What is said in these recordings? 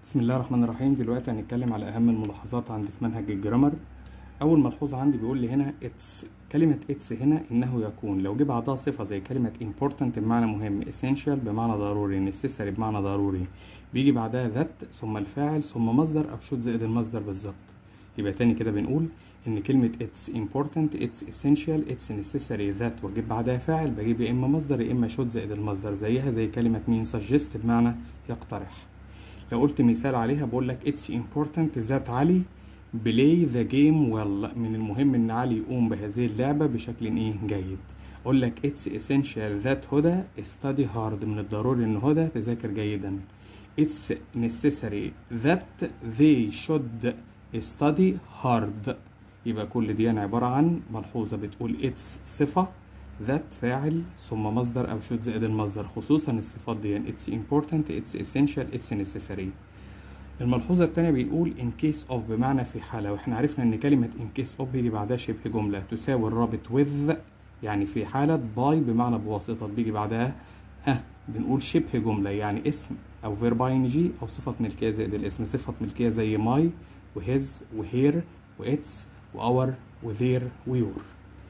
بسم الله الرحمن الرحيم دلوقتي هنتكلم على اهم الملاحظات عندي في منهج الجرامر اول ملحوظه عندي بيقول لي هنا اتس كلمه اتس هنا انه يكون لو جه بعدها صفه زي كلمه important بمعنى مهم essential بمعنى ضروري necessary بمعنى ضروري بيجي بعدها ذات ثم الفاعل ثم مصدر او شوت زائد المصدر بالظبط يبقى تاني كده بنقول ان كلمه اتس important اتس essential اتس necessary ذات واجيب بعدها فاعل بجيب يا اما مصدر يا اما شوت زائد المصدر زيها زي كلمه مين suggest بمعنى يقترح لو قلت مثال عليها بقول لك اتس important ذات علي بلاي ذا جيم ويل من المهم ان علي يقوم بهذه اللعبه بشكل ايه جيد اقول لك اتس essential ذات هدى study hard من الضروري ان هدى تذاكر جيدا اتس necessary that they should study hard يبقى كل دي أنا عبارة عن ملحوظة بتقول اتس صفة ذات فاعل ثم مصدر أو شوت زائد المصدر خصوصا الصفات دي اتس important اتس essential اتس necessary الملحوظة التانية بيقول in case of بمعنى في حالة واحنا عرفنا ان كلمة in case of بيجي بعدها شبه جملة تساوي الرابط with يعني في حالة by بمعنى بواسطة بيجي بعدها ها بنقول شبه جملة يعني اسم أو verb ing أو صفة ملكية زائد الاسم صفة ملكية زي my وhis وهير واتس وأور وذير ويور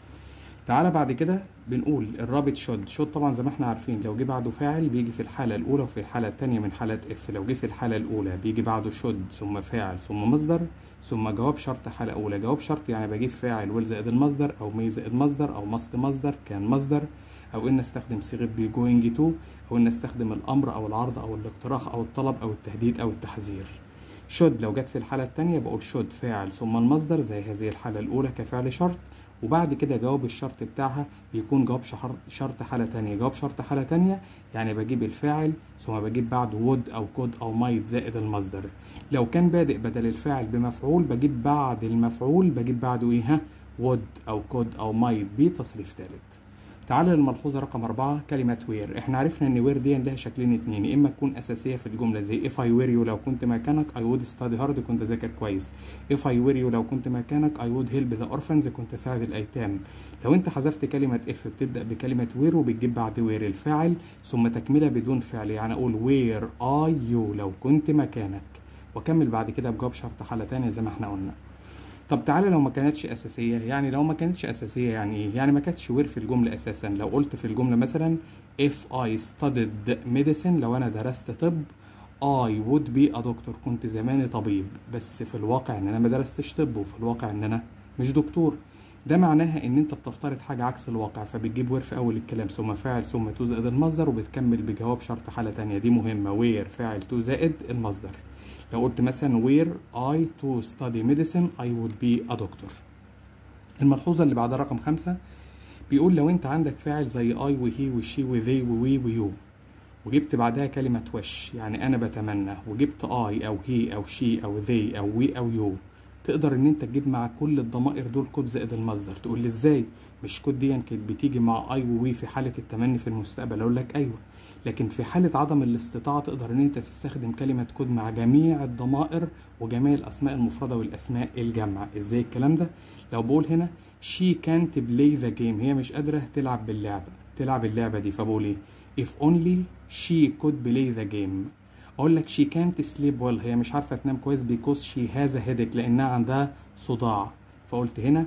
تعالى بعد كده بنقول الرابط شود شود طبعا زي ما احنا عارفين لو جه بعده فاعل بيجي في الحالة الأولى وفي الحالة التانية من حالة اف لو جه في الحالة الأولى بيجي بعده شود ثم فاعل ثم مصدر ثم جواب شرط حالة أولى جواب شرط يعني بجيب فاعل ويل زائد المصدر أو مي زائد مصدر أو ماست مصدر كان مصدر أو إن استخدم صيغة بي جوينج تو أو إن استخدم الأمر أو العرض أو الاقتراح أو الطلب أو التهديد أو التحذير شود لو جت في الحالة التانية بقول شود فاعل ثم المصدر زي هذه الحالة الأولى كفعل شرط وبعد كده جواب الشرط بتاعها بيكون جواب شرط حالة تانية جواب شرط حالة تانية يعني بجيب الفاعل ثم بجيب بعده would أو could أو might زائد المصدر لو كان بادئ بدل الفاعل بمفعول بجيب بعد المفعول بجيب بعده ايه ها would أو could أو might بتصريف تالت تعالى للملحوظة رقم أربعة كلمة وير احنا عرفنا ان وير دي لها شكلين اتنين يا اما تكون أساسية في الجملة زي if I were you لو كنت مكانك I would study hard كنت أذاكر كويس if I were you لو كنت مكانك I would help the orphans كنت أساعد الأيتام لو أنت حذفت كلمة if بتبدأ بكلمة وير وبتجيب بعد وير الفاعل ثم تكملة بدون فعل يعني أقول where are you لو كنت مكانك وأكمل بعد كده بجواب شرط حالة تانية زي ما احنا قلنا طب تعالى لو ما كانتش اساسيه يعني لو ما كانتش اساسيه يعني ايه يعني ما كانتش وير في الجمله اساسا لو قلت في الجمله مثلا if I studied medicine لو انا درست طب I would be a doctor كنت زماني طبيب بس في الواقع ان انا ما درستش طب وفي الواقع ان انا مش دكتور ده معناها ان انت بتفترض حاجه عكس الواقع فبتجيب وير في اول الكلام ثم فاعل ثم تو زائد المصدر وبتكمل بجواب شرط حاله تانية دي مهمه وير فاعل تو زائد المصدر لو قلت مثلا where I to study medicine I would be a doctor الملحوظة اللي بعدها رقم خمسة بيقول لو انت عندك فاعل زي I وهي وشي وذي ووي ويو وجبت بعدها كلمة وش يعني أنا بتمنى وجبت I أو هي أو شي أو ذي أو وي أو يو تقدر ان انت تجيب مع كل الضمائر دول كود زائد المصدر تقول لي ازاي مش كود دي كانت بتيجي مع اي ووي في حاله التمني في المستقبل اقول لك ايوه لكن في حالة عدم الاستطاعة تقدر ان انت تستخدم كلمة كود مع جميع الضمائر وجميع الاسماء المفردة والاسماء الجمع ازاي الكلام ده لو بقول هنا she can't play the game هي مش قادرة تلعب باللعبة تلعب اللعبة دي فبقول ايه if only she could play the game اقول لك she can't sleep well هي مش عارفة تنام كويس because she has a headache لانها عندها صداع فقلت هنا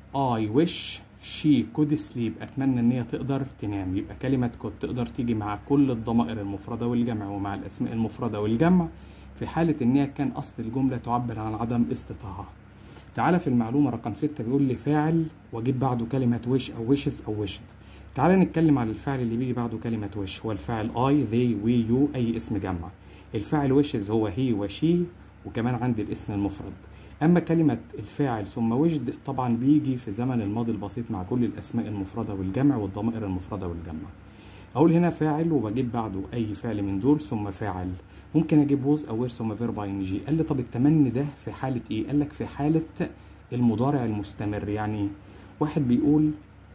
I wish she could sleep اتمنى ان هي تقدر تنام يبقى كلمه could تقدر تيجي مع كل الضمائر المفرده والجمع ومع الاسماء المفرده والجمع في حاله ان هي كان اصل الجمله تعبر عن عدم استطاعه تعالى في المعلومه رقم ستة بيقول لي فاعل واجيب بعده كلمه wish او wishes او wished تعالى نتكلم على الفعل اللي بيجي بعده كلمه wish هو الفاعل I they we you اي اسم جمع الفاعل wishes هو he وشي وكمان عندي الاسم المفرد أما كلمة الفاعل ثم وجد طبعا بيجي في زمن الماضي البسيط مع كل الأسماء المفردة والجمع والضمائر المفردة والجمع أقول هنا فاعل وبجيب بعده أي فعل من دول ثم فاعل ممكن أجيب ووز أو وير ثم فيرب إن جي قال لي طب التمني ده في حالة إيه؟ قال لك في حالة المضارع المستمر يعني واحد بيقول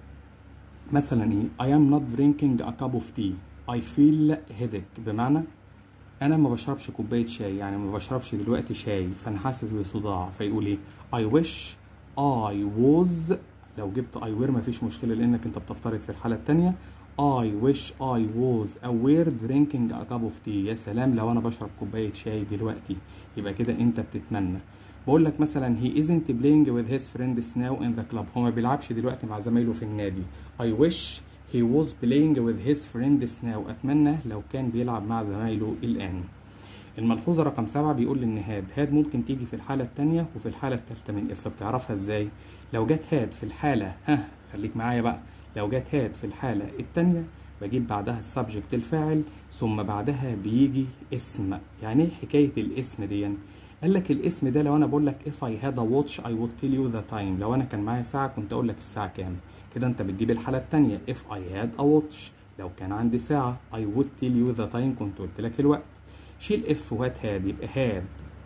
مثلا إيه I am not drinking a cup of tea I feel headache بمعنى انا ما بشربش كوبايه شاي يعني ما بشربش دلوقتي شاي فانا حاسس بصداع فيقول ايه I wish I was لو جبت I were ما فيش مشكله لانك انت بتفترض في الحاله الثانيه I wish I was aware drinking a cup of tea يا سلام لو انا بشرب كوبايه شاي دلوقتي يبقى كده انت بتتمنى بقول لك مثلا he isn't playing with his friends now in the club هو ما بيلعبش دلوقتي مع زمايله في النادي I wish he was playing with his friends now أتمنى لو كان بيلعب مع زمايله الآن الملحوظة رقم سبعة بيقول إن هاد هاد ممكن تيجي في الحالة التانية وفي الحالة التالتة من اف بتعرفها ازاي لو جت هاد في الحالة ها خليك معايا بقى لو جت هاد في الحالة التانية بجيب بعدها السبجكت الفاعل ثم بعدها بيجي اسم يعني ايه حكاية الاسم دي قال لك الاسم ده لو انا بقول لك if I had a watch I would tell you the time لو انا كان معايا ساعة كنت اقول لك الساعة كام كده انت بتجيب الحالة التانية if I had a watch لو كان عندي ساعة I would tell you the time كنت قلت لك الوقت شيل اف وهات هاد يبقى هاد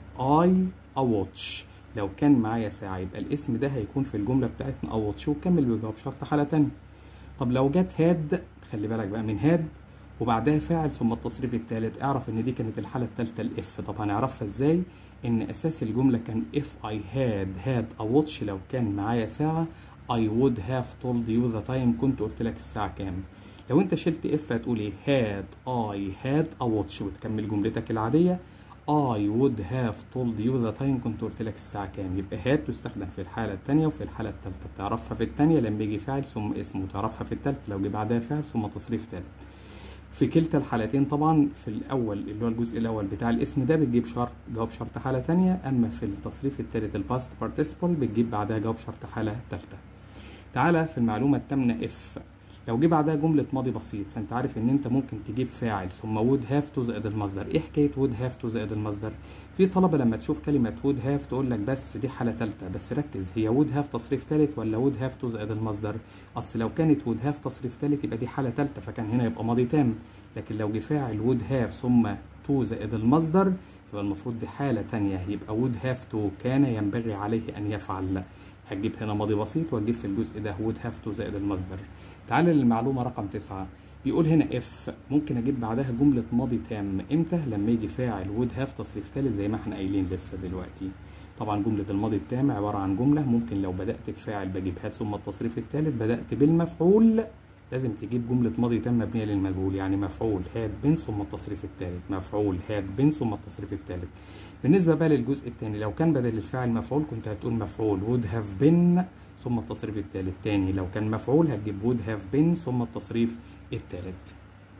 I a watch لو كان معايا ساعة يبقى الاسم ده هيكون في الجملة بتاعتنا a watch وكمل بجواب شرط حالة تانية طب لو جت هاد خلي بالك بقى من هاد وبعدها فاعل ثم التصريف الثالث اعرف ان دي كانت الحالة الثالثة الاف طب هنعرفها ازاي ان اساس الجملة كان if I had had a watch لو كان معايا ساعة I would have told you the time كنت قلت لك الساعة كام لو انت شلت اف هتقول ايه had I had a watch وتكمل جملتك العادية I would have told you the time كنت قلت لك الساعة كام يبقى had تستخدم في الحالة التانية وفي الحالة التالتة بتعرفها في التانية لما يجي فاعل ثم اسم وتعرفها في التالتة لو جه بعدها فاعل ثم تصريف تالت في كلتا الحالتين طبعا في الاول اللي هو الجزء الاول بتاع الاسم ده بتجيب شرط جواب شرط حالة تانية اما في التصريف التالت الباست participle بتجيب بعدها جواب شرط حالة تالتة تعالى في المعلومة التامنة اف لو جه بعدها جملة ماضي بسيط فانت عارف ان انت ممكن تجيب فاعل ثم would have to زائد المصدر ايه حكاية would have to زائد المصدر في طلبة لما تشوف كلمة would have تقول لك بس دي حالة تالتة بس ركز هي would have تصريف تالت ولا would have to زائد المصدر اصل لو كانت would have تصريف تالت يبقى دي حالة تالتة فكان هنا يبقى ماضي تام لكن لو جه فاعل would have ثم to زائد المصدر يبقى المفروض دي حالة تانية يبقى would have to كان ينبغي عليه ان يفعل هتجيب هنا ماضي بسيط وتجيب في الجزء ده would have to زائد المصدر تعال للمعلومة رقم تسعة بيقول هنا اف ممكن اجيب بعدها جملة ماضي تام امتى لما يجي فاعل would have تصريف ثالث زي ما احنا قايلين لسه دلوقتي طبعا جملة الماضي التام عبارة عن جملة ممكن لو بدأت بفاعل بجيب هات ثم التصريف الثالث بدأت بالمفعول لازم تجيب جملة ماضي تام مبنية للمجهول يعني مفعول هاد بن ثم التصريف الثالث مفعول هاد بن ثم التصريف الثالث بالنسبة بقى للجزء الثاني لو كان بدل الفاعل مفعول كنت هتقول مفعول would have been ثم التصريف الثالث تاني لو كان مفعول هتجيب would have been ثم التصريف الثالث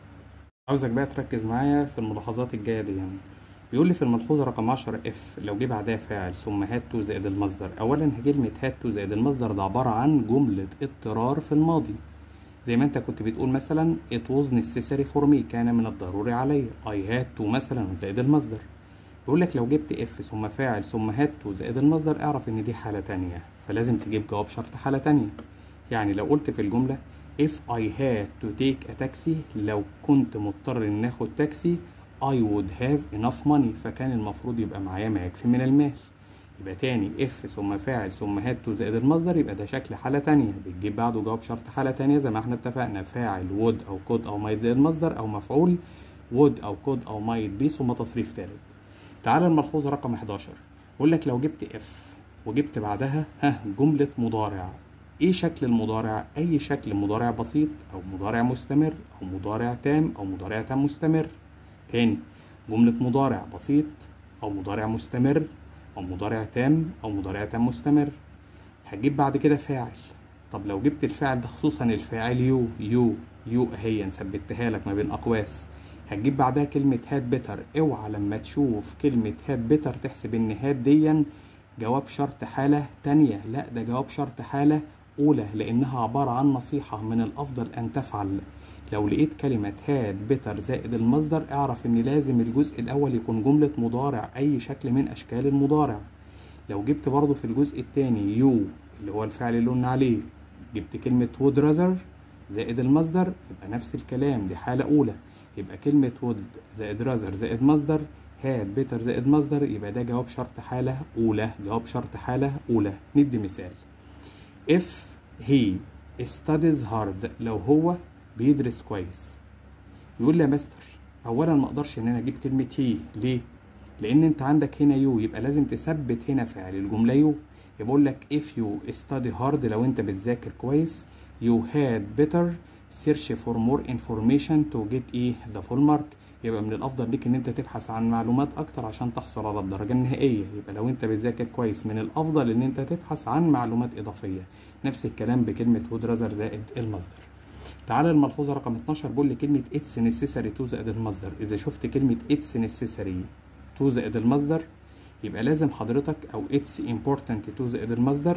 عاوزك بقى تركز معايا في الملاحظات الجاية دي يعني. بيقول لي في الملحوظة رقم 10 اف لو جه بعدها فاعل ثم هات تو زائد المصدر أولا كلمة هات تو زائد المصدر ده عبارة عن جملة اضطرار في الماضي زي ما انت كنت بتقول مثلا it was necessary for me كان من الضروري علي I had to مثلا زائد المصدر بيقول لك لو جبت اف ثم فاعل ثم هات تو زائد المصدر اعرف ان دي حالة تانية فلازم تجيب جواب شرط حالة تانية يعني لو قلت في الجملة if I had to take a taxi لو كنت مضطر ان اخد تاكسي I would have enough money فكان المفروض يبقى معايا ما يكفي من المال يبقى تاني اف ثم فاعل ثم هاد تو زائد المصدر يبقى ده شكل حالة تانية بتجيب بعده جواب شرط حالة تانية زي ما احنا اتفقنا فاعل would أو could أو might زائد مصدر أو مفعول would أو could أو might be ثم تصريف تالت تعالى الملحوظة رقم 11 بقول لك لو جبت اف وجبت بعدها ها جملة مضارع ايه شكل المضارع اي شكل مضارع بسيط او مضارع مستمر او مضارع تام او مضارع تام مستمر تاني جملة مضارع بسيط او مضارع مستمر او مضارع تام او مضارع تام مستمر هتجيب بعد كده فاعل طب لو جبت الفاعل ده خصوصا الفاعل يو يو يو اهي ثبتها لك ما بين اقواس هتجيب بعدها كلمة هاد بيتر اوعى لما تشوف كلمة هاد بيتر تحسب ان هاد ديا جواب شرط حالة تانية لا ده جواب شرط حالة أولى لأنها عبارة عن نصيحة من الأفضل أن تفعل لو لقيت كلمة هاد بيتر زائد المصدر اعرف ان لازم الجزء الاول يكون جملة مضارع اي شكل من اشكال المضارع لو جبت برضو في الجزء الثاني يو اللي هو الفعل اللي قلنا عليه جبت كلمة would rather زائد المصدر يبقى نفس الكلام دي حالة أولى يبقى كلمة would زائد rather زائد مصدر هاد بيتر زائد مصدر يبقى ده جواب شرط حالة أولى جواب شرط حالة أولى ندي مثال if he studies hard لو هو بيدرس كويس يقول لي يا مستر اولا ما اقدرش ان انا اجيب كلمه هي ليه لان انت عندك هنا يو يبقى لازم تثبت هنا فعل الجمله يو يبقى اقول لك if you study hard لو انت بتذاكر كويس you had better search for more information to get ايه the full mark يبقى من الافضل ليك ان انت تبحث عن معلومات اكتر عشان تحصل على الدرجه النهائيه يبقى لو انت بتذاكر كويس من الافضل ان انت تبحث عن معلومات اضافيه نفس الكلام بكلمه would rather زائد المصدر تعالى الملحوظه رقم 12 بيقول لي كلمه اتس necessary to زائد المصدر اذا شفت كلمه اتس necessary to زائد المصدر يبقى لازم حضرتك او اتس important to زائد المصدر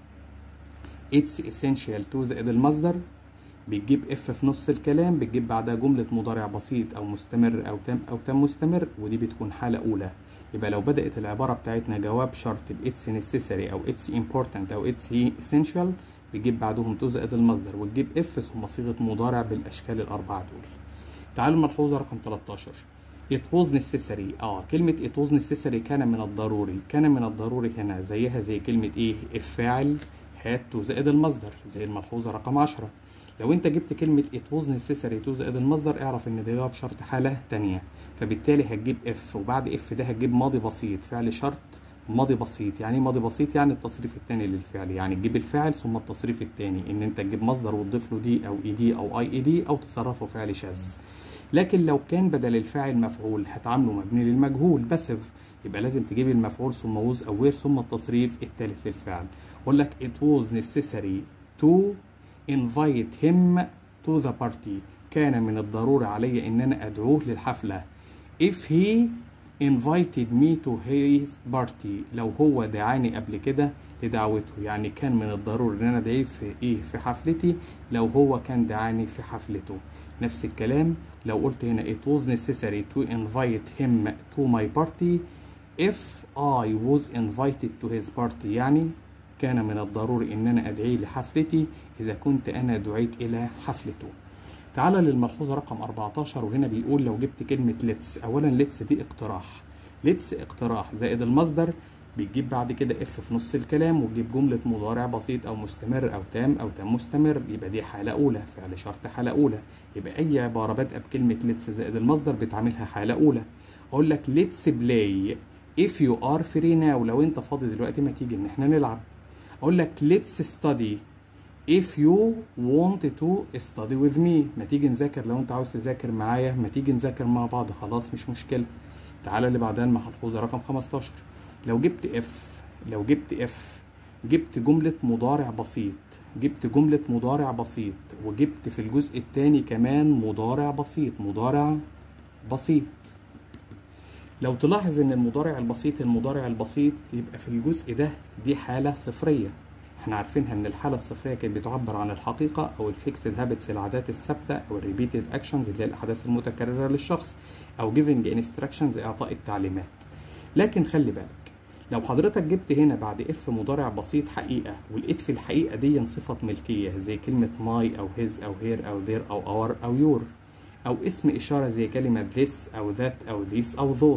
اتس essential to زائد المصدر بتجيب اف في نص الكلام بتجيب بعدها جملة مضارع بسيط او مستمر او تام او تام مستمر ودي بتكون حالة اولى يبقى لو بدأت العبارة بتاعتنا جواب شرط ب it's necessary او it's important او it's essential بتجيب بعدهم تو زائد المصدر وتجيب اف ثم صيغة مضارع بالاشكال الاربعة دول تعالوا الملحوظة رقم 13 it was necessary اه كلمة it was necessary كان من الضروري كان من الضروري هنا زيها زي كلمة ايه الفاعل هات تو زائد المصدر زي الملحوظة رقم 10 لو انت جبت كلمة it was necessary to زائد المصدر اعرف ان ده جواب شرط حالة تانية فبالتالي هتجيب اف وبعد اف ده هتجيب ماضي بسيط فعل شرط ماضي بسيط يعني ايه ماضي بسيط يعني التصريف الثاني للفعل يعني تجيب الفاعل ثم التصريف الثاني ان انت تجيب مصدر وتضيف له دي او اي دي او اي اي دي او تصرفه فعل شاذ لكن لو كان بدل الفاعل مفعول هتعامله مبني للمجهول باسف يبقى لازم تجيب المفعول ثم ووز او وير ثم التصريف الثالث للفعل اقول لك it was necessary to invite him to the party كان من الضروري علي ان انا ادعوه للحفلة if he invited me to his party لو هو دعاني قبل كده لدعوته يعني كان من الضروري ان انا ادعيه في ايه في حفلتي لو هو كان دعاني في حفلته نفس الكلام لو قلت هنا it was necessary to invite him to my party if I was invited to his party يعني كان من الضروري ان انا ادعيه لحفلتي اذا كنت انا دعيت الى حفلته تعال للملحوظة رقم 14 وهنا بيقول لو جبت كلمة ليتس اولا ليتس دي اقتراح ليتس اقتراح زائد المصدر بتجيب بعد كده اف في نص الكلام وتجيب جملة مضارع بسيط او مستمر او تام او تام مستمر يبقى دي حالة اولى فعل شرط حالة اولى يبقى اي عبارة بادئة بكلمة ليتس زائد المصدر بتعملها حالة اولى اقول لك ليتس بلاي if you are free now لو انت فاضي دلوقتي ما تيجي ان احنا نلعب اقول لك let's study if you want to study with me ما تيجي نذاكر لو انت عاوز تذاكر معايا ما تيجي نذاكر مع بعض خلاص مش مشكلة تعالى اللي بعدها الملحوظة رقم 15 لو جبت اف لو جبت اف جبت جملة مضارع بسيط جبت جملة مضارع بسيط وجبت في الجزء الثاني كمان مضارع بسيط مضارع بسيط لو تلاحظ ان المضارع البسيط المضارع البسيط يبقى في الجزء ده دي حالة صفرية احنا عارفينها ان الحالة الصفرية كانت بتعبر عن الحقيقة او الفيكسد هابتس العادات الثابتة او الريبيتد اكشنز اللي هي الاحداث المتكررة للشخص او giving instructions اعطاء التعليمات لكن خلي بالك لو حضرتك جبت هنا بعد اف مضارع بسيط حقيقة ولقيت في الحقيقة دي صفة ملكية زي كلمة ماي او هيز او هير او ذير او اور او يور او اسم اشارة زي كلمة this او that او this او those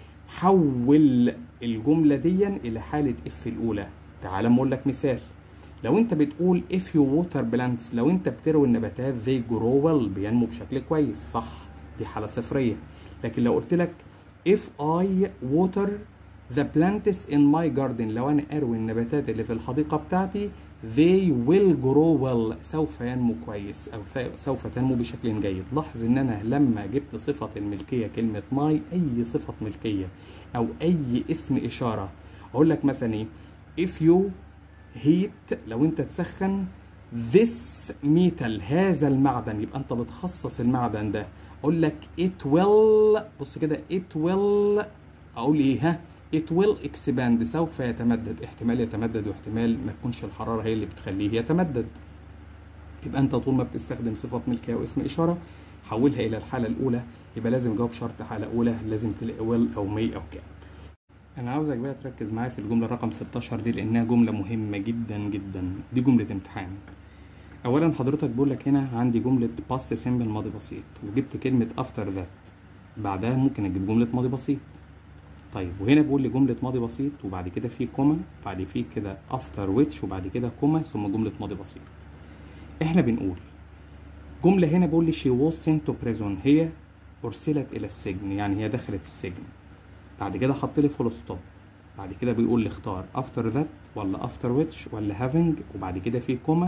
حول الجملة دي الى حالة اف الاولى تعال اقول لك مثال لو انت بتقول if you water plants لو انت بتروي النباتات they grow well بينمو بشكل كويس صح دي حالة صفرية لكن لو قلت لك if I water the plants in my garden لو انا اروي النباتات اللي في الحديقة بتاعتي they will grow well سوف ينمو كويس او سوف تنمو بشكل جيد لاحظ ان انا لما جبت صفة الملكية كلمة my اي صفة ملكية او اي اسم اشارة اقول لك مثلا ايه if you heat لو انت تسخن this metal هذا المعدن يبقى انت بتخصص المعدن ده اقول لك it will بص كده it will اقول ايه ها it will expand سوف يتمدد احتمال يتمدد واحتمال ما تكونش الحرارة هي اللي بتخليه يتمدد يبقى انت طول ما بتستخدم صفة ملكية واسم اشارة حولها الى الحالة الاولى يبقى لازم جواب شرط حالة اولى لازم تلاقي will او may او كان انا عاوزك بقى تركز معايا في الجملة رقم 16 دي لانها جملة مهمة جدا جدا دي جملة امتحان اولا حضرتك بقول لك هنا عندي جملة past simple ماضي بسيط وجبت كلمة after that بعدها ممكن اجيب جملة ماضي بسيط طيب وهنا بيقول لي جملة ماضي بسيط وبعد كده في كوما بعد في كده after which وبعد كده كوما ثم جملة ماضي بسيط احنا بنقول جملة هنا بيقول لي she was sent to prison هي أرسلت إلى السجن يعني هي دخلت السجن بعد كده حط لي فول ستوب بعد كده بيقول لي اختار after that ولا after which ولا having وبعد كده في كوما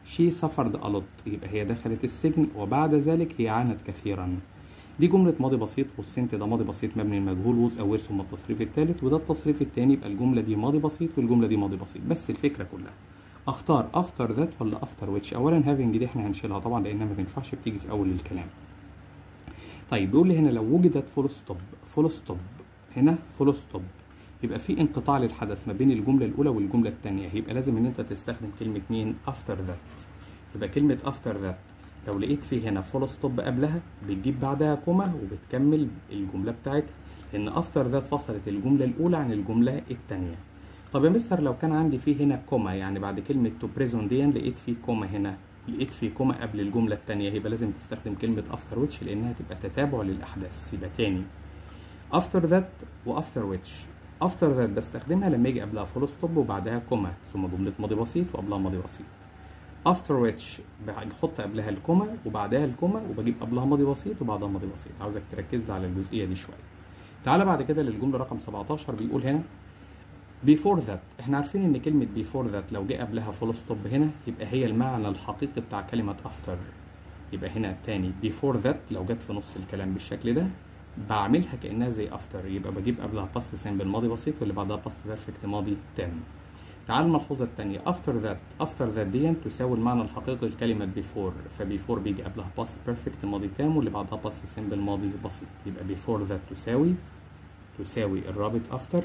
she suffered a lot يبقى هي دخلت السجن وبعد ذلك هي عانت كثيرا دي جملة ماضي بسيط والسنت ده ماضي بسيط مبني المجهول ووز أو ثم التصريف الثالث وده التصريف الثاني يبقى الجملة دي ماضي بسيط والجملة دي ماضي بسيط بس الفكرة كلها اختار افتر ذات ولا افتر ويتش اولا هافينج دي احنا هنشيلها طبعا لانها ما تنفعش بتيجي في اول الكلام طيب بيقول لي هنا لو وجدت فول ستوب فول ستوب هنا فول ستوب يبقى في انقطاع للحدث ما بين الجمله الاولى والجمله الثانيه يبقى لازم ان انت تستخدم كلمه مين افتر ذات يبقى كلمه افتر ذات لو لقيت في هنا فول ستوب قبلها بتجيب بعدها كوما وبتكمل الجمله بتاعتها لان افتر ذات فصلت الجمله الاولى عن الجمله الثانيه طب يا مستر لو كان عندي فيه هنا كوما يعني بعد كلمة تو بريزون دي لقيت فيه كوما هنا لقيت فيه كوما قبل الجملة التانية يبقى لازم تستخدم كلمة افتر ويتش لأنها تبقى تتابع للأحداث يبقى تاني افتر ذات وافتر ويتش افتر ذات بستخدمها لما يجي قبلها فول ستوب وبعدها كوما ثم جملة ماضي بسيط وقبلها ماضي بسيط افتر ويتش بحط قبلها الكوما وبعدها الكوما وبجيب قبلها ماضي بسيط وبعدها ماضي بسيط عاوزك تركز لي على الجزئية دي شوية تعالى بعد كده للجملة رقم 17 بيقول هنا before that احنا عارفين ان كلمة before that لو جه قبلها فول ستوب هنا يبقى هي المعنى الحقيقي بتاع كلمة after يبقى هنا تاني before that لو جت في نص الكلام بالشكل ده بعملها كأنها زي after يبقى بجيب قبلها past simple ماضي بسيط واللي بعدها past perfect ماضي تام تعال الملحوظة التانية after that after that دي تساوي المعنى الحقيقي لكلمة before فبيفور بيجي قبلها past perfect ماضي تام واللي بعدها past simple ماضي بسيط يبقى before that تساوي تساوي الرابط after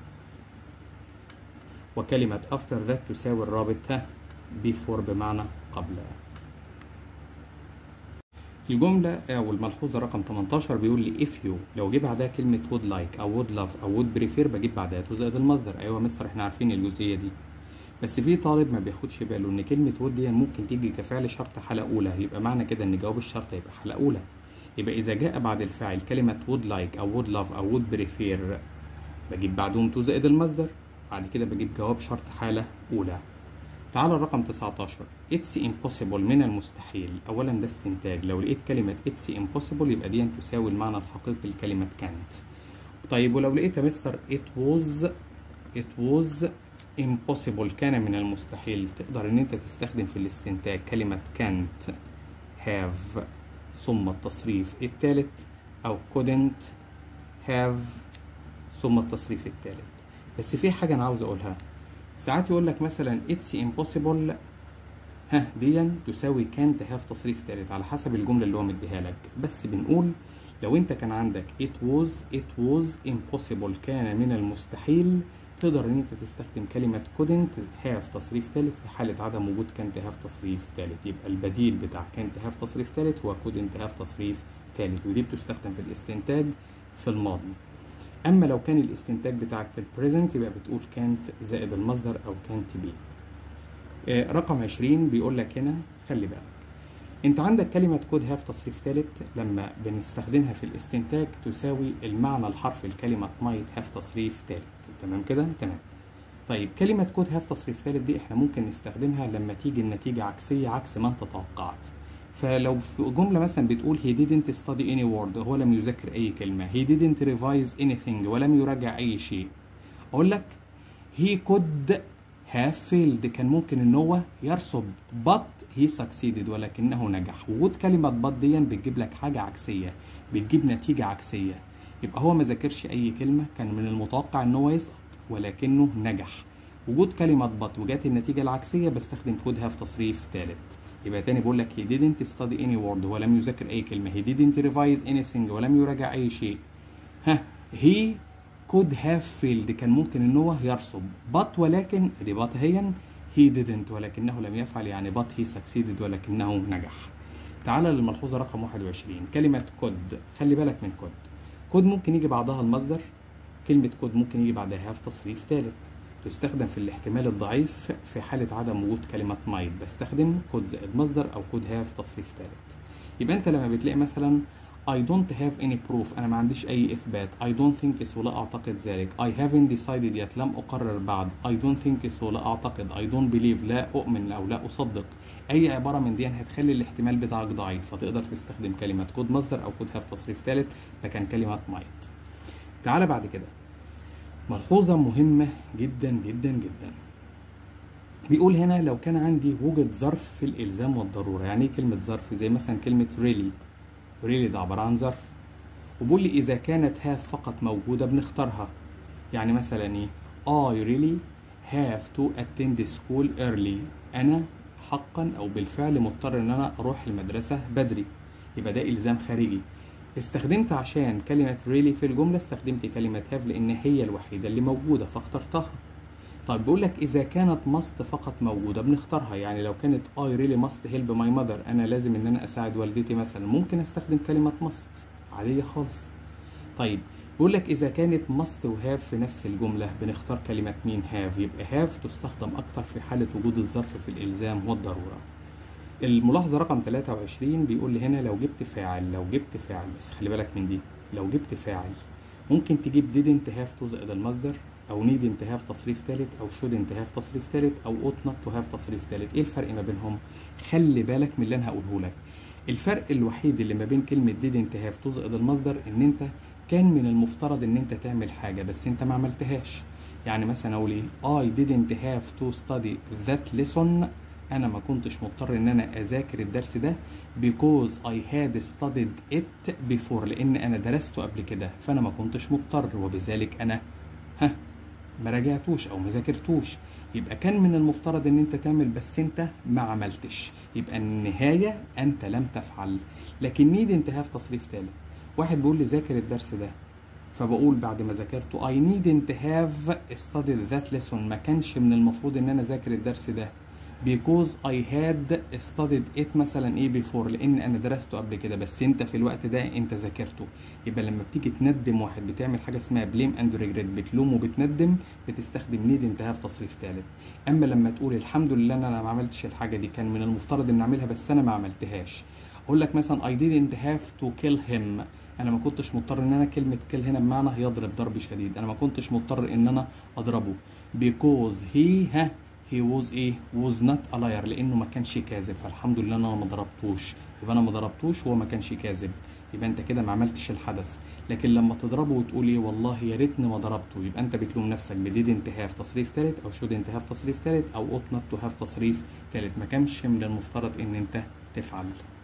وكلمة after that تساوي الرابط before بمعنى قبل الجملة أو الملحوظة رقم 18 بيقول لي if you لو جه بعدها كلمة would like أو would love أو would prefer بجيب بعدها تو زائد المصدر أيوة مستر احنا عارفين الجزئية دي بس في طالب ما بياخدش باله إن كلمة would دي ممكن تيجي كفعل شرط حالة أولى يبقى معنى كده إن جواب الشرط يبقى حالة أولى يبقى إذا جاء بعد الفاعل كلمة would like أو would love أو would prefer بجيب بعدهم تو زائد المصدر بعد كده بجيب جواب شرط حالة أولى تعال الرقم 19 It's impossible من المستحيل أولا ده استنتاج لو لقيت كلمة It's impossible يبقى دي تساوي المعنى الحقيقي لكلمة can't طيب ولو لقيت يا مستر It was It was impossible كان من المستحيل تقدر إن أنت تستخدم في الاستنتاج كلمة can't have ثم التصريف الثالث أو couldn't have ثم التصريف الثالث بس في حاجة أنا عاوز أقولها ساعات يقول لك مثلا it's impossible ها دي تساوي كانت هاف تصريف ثالث على حسب الجملة اللي هو مديها لك بس بنقول لو انت كان عندك it was it was impossible كان من المستحيل تقدر ان انت تستخدم كلمة couldn't have تصريف ثالث في حالة عدم وجود كانت have تصريف ثالث يبقى البديل بتاع كانت have تصريف ثالث هو couldn't have تصريف ثالث ودي بتستخدم في الاستنتاج في الماضي اما لو كان الاستنتاج بتاعك في البريزنت يبقى بتقول كانت زائد المصدر او كانت بي آه رقم 20 بيقول لك هنا خلي بالك انت عندك كلمة كود هاف تصريف ثالث لما بنستخدمها في الاستنتاج تساوي المعنى الحرفي لكلمة مايت هاف تصريف ثالث تمام كده تمام طيب كلمة كود هاف تصريف ثالث دي احنا ممكن نستخدمها لما تيجي النتيجة عكسية عكس ما انت توقعت فلو في جملة مثلا بتقول he didn't study any word هو لم يذاكر أي كلمة he didn't revise anything ولم يراجع أي شيء أقول لك he could have failed كان ممكن إن هو يرسب but he succeeded ولكنه نجح وجود كلمة but دي بتجيب لك حاجة عكسية بتجيب نتيجة عكسية يبقى هو ما ذاكرش أي كلمة كان من المتوقع إن هو يسقط ولكنه نجح وجود كلمة but وجات النتيجة العكسية بستخدم could have تصريف ثالث يبقى تاني بقول لك he didn't study any word ولم يذاكر أي كلمة he didn't revise anything ولم يراجع أي شيء ها he could have failed كان ممكن إن هو يرسب but ولكن دي but هي he didn't ولكنه لم يفعل يعني but he succeeded ولكنه نجح تعال للملحوظة رقم 21 كلمة could خلي بالك من could could ممكن يجي بعدها المصدر كلمة could ممكن يجي بعدها have تصريف ثالث تستخدم في الاحتمال الضعيف في حالة عدم وجود كلمة might بستخدم كود زائد مصدر أو كود have تصريف ثالث يبقى أنت لما بتلاقي مثلا I don't have any proof أنا ما عنديش أي إثبات I don't think is ولا أعتقد ذلك I haven't decided yet لم أقرر بعد I don't think is ولا أعتقد I don't believe لا أؤمن أو لا أصدق أي عبارة من دي هتخلي الاحتمال بتاعك ضعيف فتقدر تستخدم كلمة كود مصدر أو كود have تصريف ثالث مكان كلمة might تعال بعد كده ملحوظة مهمة جدا جدا جدا بيقول هنا لو كان عندي وجد ظرف في الالزام والضروره يعني ايه كلمه ظرف زي مثلا كلمه really really ده عباره عن ظرف وبيقول لي اذا كانت have فقط موجوده بنختارها يعني مثلا ايه I really have to attend school early انا حقا او بالفعل مضطر ان انا اروح المدرسه بدري يبقى ده الزام خارجي استخدمت عشان كلمة really في الجملة استخدمت كلمة have لأن هي الوحيدة اللي موجودة فاخترتها طيب بيقول لك إذا كانت must فقط موجودة بنختارها يعني لو كانت I really must help my mother أنا لازم إن أنا أساعد والدتي مثلا ممكن أستخدم كلمة must عادية خالص طيب بيقول لك إذا كانت must و have في نفس الجملة بنختار كلمة مين have يبقى have تستخدم أكتر في حالة وجود الظرف في الإلزام والضرورة الملاحظة رقم 23 بيقول لي هنا لو جبت فاعل لو جبت فاعل بس خلي بالك من دي لو جبت فاعل ممكن تجيب didn't have to زائد المصدر او needn't have تصريف ثالث او shouldn't have تصريف ثالث او ought not to have تصريف ثالث ايه الفرق ما بينهم خلي بالك من اللي انا هقوله لك الفرق الوحيد اللي ما بين كلمة didn't have to زائد المصدر ان انت كان من المفترض ان انت تعمل حاجة بس انت ما عملتهاش يعني مثلا اقول ايه I didn't have to study that lesson انا ما كنتش مضطر ان انا اذاكر الدرس ده because I had studied it before لان انا درسته قبل كده فانا ما كنتش مضطر وبذلك انا ها ما راجعتوش او ما ذاكرتوش يبقى كان من المفترض ان انت تعمل بس انت ما عملتش يبقى النهاية انت لم تفعل لكن نيد انت هاف تصريف ثالث واحد بيقول لي ذاكر الدرس ده فبقول بعد ما ذاكرته I needn't have studied that lesson ما كانش من المفروض ان انا ذاكر الدرس ده because I had studied it مثلا ايه before لان انا درسته قبل كده بس انت في الوقت ده انت ذاكرته يبقى لما بتيجي تندم واحد بتعمل حاجه اسمها blame and regret بتلوم وبتندم بتستخدم need انت have تصريف ثالث اما لما تقول الحمد لله ان انا ما عملتش الحاجه دي كان من المفترض ان اعملها بس انا ما عملتهاش اقول لك مثلا I didn't have to kill him انا ما كنتش مضطر ان انا كلمه كل هنا بمعنى يضرب ضرب شديد انا ما كنتش مضطر ان انا اضربه because he ها he was ايه was not a liar لانه ما كانش كاذب فالحمد لله ان انا ما ضربتوش يبقى انا ما ضربتوش وهو ما كانش كاذب يبقى انت كده ما عملتش الحدث لكن لما تضربه وتقول ايه والله يا ريتني ما ضربته يبقى انت بتلوم نفسك بديد انت هاف تصريف ثالث او شود انت هاف تصريف ثالث او اوت نوت تو هاف تصريف ثالث ما كانش من المفترض ان انت تفعل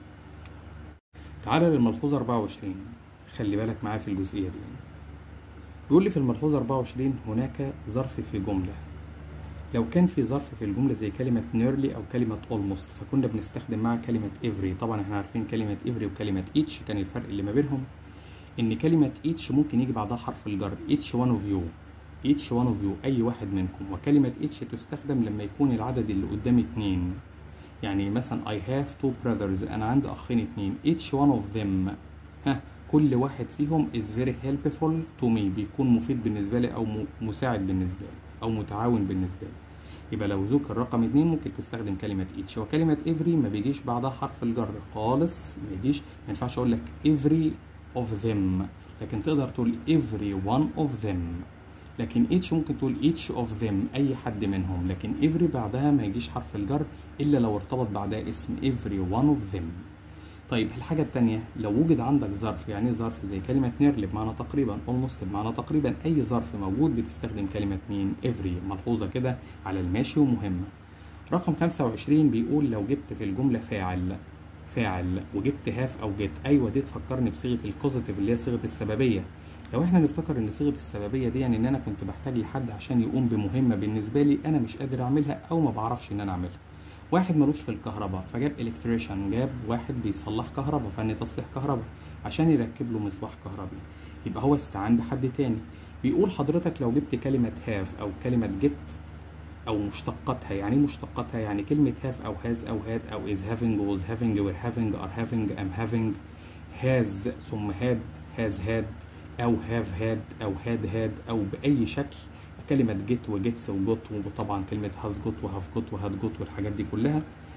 تعالى للملحوظه 24 خلي بالك معايا في الجزئيه دي بيقول لي في الملحوظه 24 هناك ظرف في جمله لو كان في ظرف في الجملة زي كلمة nearly أو كلمة almost فكنا بنستخدم معها كلمة every طبعا احنا عارفين كلمة every وكلمة each كان الفرق اللي ما بينهم إن كلمة each ممكن يجي بعدها حرف الجر each one of you each one of you أي واحد منكم وكلمة each تستخدم لما يكون العدد اللي قدامي اتنين يعني مثلا I have two brothers أنا عندي أخين اتنين each one of them ها كل واحد فيهم is very helpful to me بيكون مفيد بالنسبة لي أو مساعد بالنسبة لي أو متعاون بالنسبة لي يبقى لو ذكر رقم اتنين ممكن تستخدم كلمة each وكلمة every ما بيجيش بعدها حرف الجر خالص ما يجيش ما ينفعش أقول لك every of them لكن تقدر تقول every one of them لكن each ممكن تقول each of them أي حد منهم لكن every بعدها ما يجيش حرف الجر إلا لو ارتبط بعدها اسم every one of them طيب الحاجة التانية لو وجد عندك ظرف يعني ظرف زي كلمة nearly بمعنى تقريبا almost بمعنى تقريبا أي ظرف موجود بتستخدم كلمة مين every ملحوظة كده على الماشي ومهمة رقم 25 بيقول لو جبت في الجملة فاعل فاعل وجبت هاف أو جيت أيوة دي تفكرني بصيغة الكوزيتيف اللي هي صيغة السببية لو احنا نفتكر ان صيغه السببيه دي يعني ان انا كنت بحتاج لحد عشان يقوم بمهمه بالنسبه لي انا مش قادر اعملها او ما بعرفش ان انا اعملها واحد ملوش في الكهرباء فجاب الكتريشن جاب واحد بيصلح كهرباء فني تصليح كهرباء عشان يركب له مصباح كهربي يبقى هو استعان بحد تاني بيقول حضرتك لو جبت كلمة هاف أو كلمة جيت أو مشتقاتها يعني مشتقاتها يعني كلمة هاف أو هاز أو هاد أو is having was having were having are having am having has ثم had has had أو have had أو had had أو بأي شكل كلمة جيت وجيتس وجوت وطبعا كلمة هاز جوت وهاف جوت وهاد جوت والحاجات دي كلها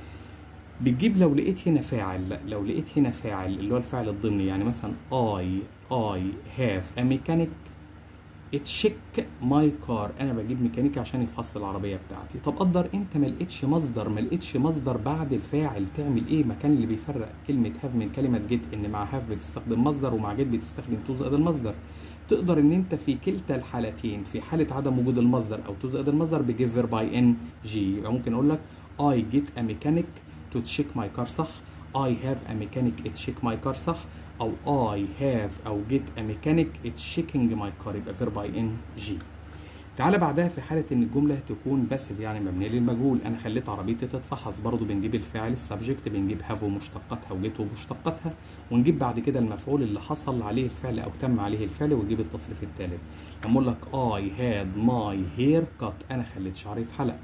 بتجيب لو لقيت هنا فاعل لو لقيت هنا فاعل اللي هو الفعل الضمني يعني مثلا I I have a mechanic تشيك ماي كار انا بجيب ميكانيكي عشان يفحص العربيه بتاعتي طب قدر انت ما لقيتش مصدر ما لقيتش مصدر بعد الفاعل تعمل ايه مكان اللي بيفرق كلمه هاف من كلمه جيت ان مع هاف بتستخدم مصدر ومع جيت بتستخدم تو زائد المصدر تقدر ان انت في كلتا الحالتين في حاله عدم وجود المصدر او تزائد المصدر بجيف فيرب باي ان جي يبقى ممكن اقول لك I get a mechanic to check my car صح I have a mechanic to check my car صح او I have او get a mechanic it's checking my car يبقى verb by ان جي تعالى بعدها في حالة إن الجملة تكون باسف يعني مبنية للمجهول، أنا خليت عربيتي تتفحص برضه بنجيب الفاعل السبجكت بنجيب هاف ومشتقاتها وجيت ومشتقاتها ونجيب بعد كده المفعول اللي حصل عليه الفعل أو تم عليه الفعل ونجيب التصريف الثالث. لما أقول لك I had my hair cut أنا خليت شعري اتحلق.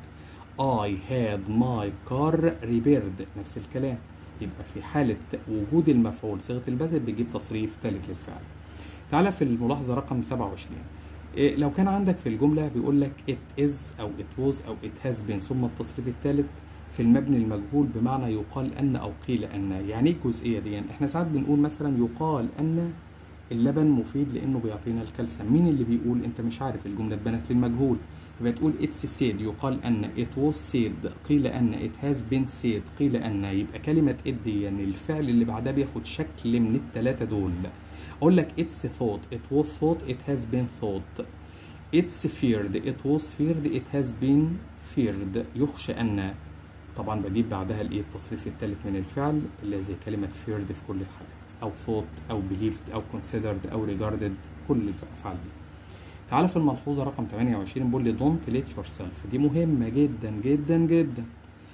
I had my car repaired نفس الكلام. يبقى في حالة وجود المفعول صيغة الباسف بيجيب تصريف ثالث للفعل. تعالى في الملاحظة رقم 27 إيه لو كان عندك في الجملة بيقول لك it is أو it was أو it has been ثم التصريف الثالث في المبني المجهول بمعنى يقال أن أو قيل أن يعني إيه الجزئية دي يعني إحنا ساعات بنقول مثلا يقال أن اللبن مفيد لأنه بيعطينا الكالسيوم مين اللي بيقول أنت مش عارف الجملة اتبنت للمجهول يبقى تقول it's said يقال أن it was said قيل أن it has been said قيل أن يبقى كلمة it دي يعني الفعل اللي بعدها بياخد شكل من الثلاثة دول اقول لك it's thought it was thought it has been thought it's feared it was feared it has been feared يخشى ان طبعا بجيب بعدها الايه التصريف الثالث من الفعل اللي زي كلمه feared في كل الحالات او thought او believed او considered او regarded كل الافعال دي تعالى في الملحوظه رقم 28 بيقول لي don't let yourself دي مهمه جدا جدا جدا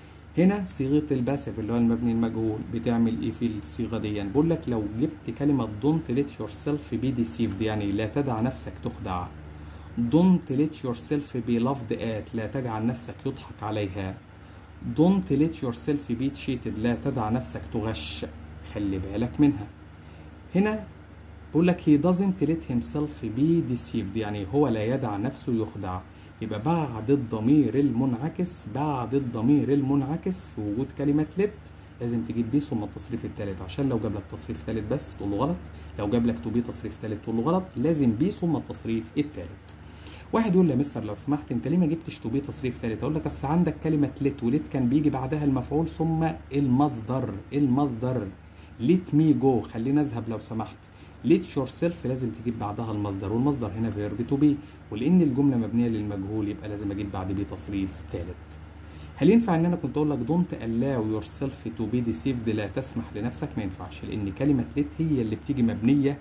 هنا صيغه الباسف اللي هو المبني المجهول بتعمل ايه في الصيغه دي يعني بقول لك لو جبت كلمه don't let yourself be deceived يعني لا تدع نفسك تخدع don't let yourself be loved at لا تجعل نفسك يضحك عليها don't let yourself be cheated لا تدع نفسك تغش خلي بالك منها هنا بقول لك he doesn't let himself be deceived يعني هو لا يدع نفسه يخدع يبقى بعد الضمير المنعكس بعد الضمير المنعكس في وجود كلمة let لازم تجيب بي ثم التصريف الثالث عشان لو جاب لك تصريف ثالث بس تقول له غلط لو جاب لك تو بي تصريف ثالث تقول له غلط لازم بي ثم التصريف الثالث واحد يقول لي يا مستر لو سمحت انت ليه ما جبتش تو بي تصريف ثالث اقول لك اصل عندك كلمه ليت وليت كان بيجي بعدها المفعول ثم المصدر المصدر ليت مي جو خلينا اذهب لو سمحت ليت يور سيلف لازم تجيب بعدها المصدر والمصدر هنا فيرب تو بي ولان الجمله مبنيه للمجهول يبقى لازم اجيب بعد بي تصريف ثالث هل ينفع ان انا كنت اقول لك دونت allow yourself to be deceived لا تسمح لنفسك ما ينفعش لان كلمه ليت هي اللي بتيجي مبنيه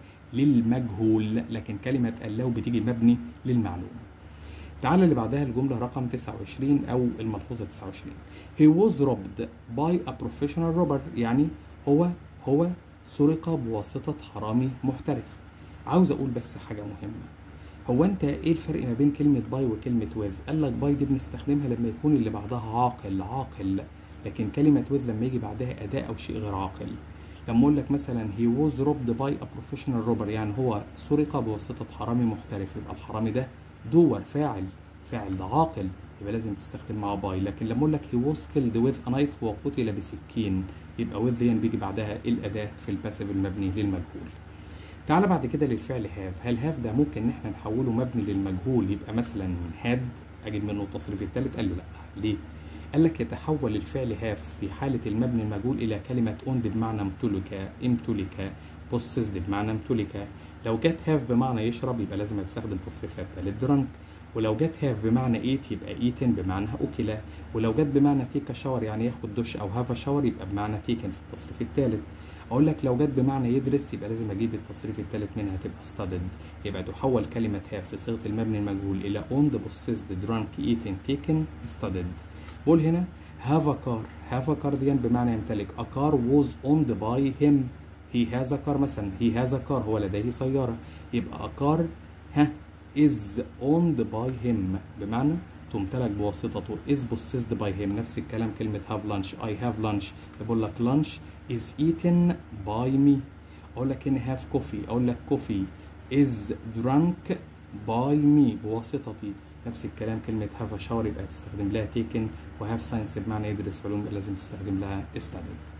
للمجهول لكن كلمه allow بتيجي مبني للمعلوم تعال اللي بعدها الجملة رقم 29 أو الملحوظة 29 He was robbed by a professional robber يعني هو هو سرق بواسطة حرامي محترف عاوز أقول بس حاجة مهمة هو أنت إيه الفرق ما بين كلمة باي وكلمة with قال لك باي دي بنستخدمها لما يكون اللي بعدها عاقل عاقل لكن كلمة with لما يجي بعدها أداة أو شيء غير عاقل لما اقول لك مثلا he was robbed by a professional robber يعني هو سرق بواسطة حرامي محترف يبقى الحرامي ده دور فاعل فاعل ده عاقل يبقى لازم تستخدم معاه باي لكن لما اقول لك he was killed with a knife وقتل بسكين يبقى with دي بيجي بعدها الاداه في الباسيف المبني للمجهول تعال بعد كده للفعل هاف هل هاف ده ممكن ان احنا نحوله مبني للمجهول يبقى مثلا هاد اجيب منه التصريف الثالث قال له لا ليه قال لك يتحول الفعل هاف في حالة المبني المجهول إلى كلمة owned بمعنى امتلك امتلك possessed بمعنى امتلك لو جت هاف بمعنى يشرب يبقى لازم تستخدم تصريفها الثالث درنك ولو جت هاف بمعنى ايت يبقى ايتن بمعنى اكل ولو جت بمعنى تيك شاور يعني ياخد دش او هاف شاور يبقى بمعنى تيكن في التصريف الثالث اقول لك لو جت بمعنى يدرس يبقى لازم اجيب التصريف الثالث منها تبقى studied يبقى تحول كلمه هاف في صيغه المبني المجهول الى owned possessed drunk eaten taken studied بقول هنا have a car have a car دي بمعنى يمتلك a car was owned by him he has a car مثلا he has a car هو لديه سيارة يبقى a car ها is owned by him بمعنى تمتلك بواسطته is possessed by him نفس الكلام كلمة have lunch I have lunch بقول لك lunch is eaten by me أقول لك هنا have coffee أقول لك coffee is drunk by me بواسطتي نفس الكلام كلمة have a shower يبقى تستخدم لها taken وهاف ساينس بمعنى يدرس علوم يبقى لازم تستخدم لها studied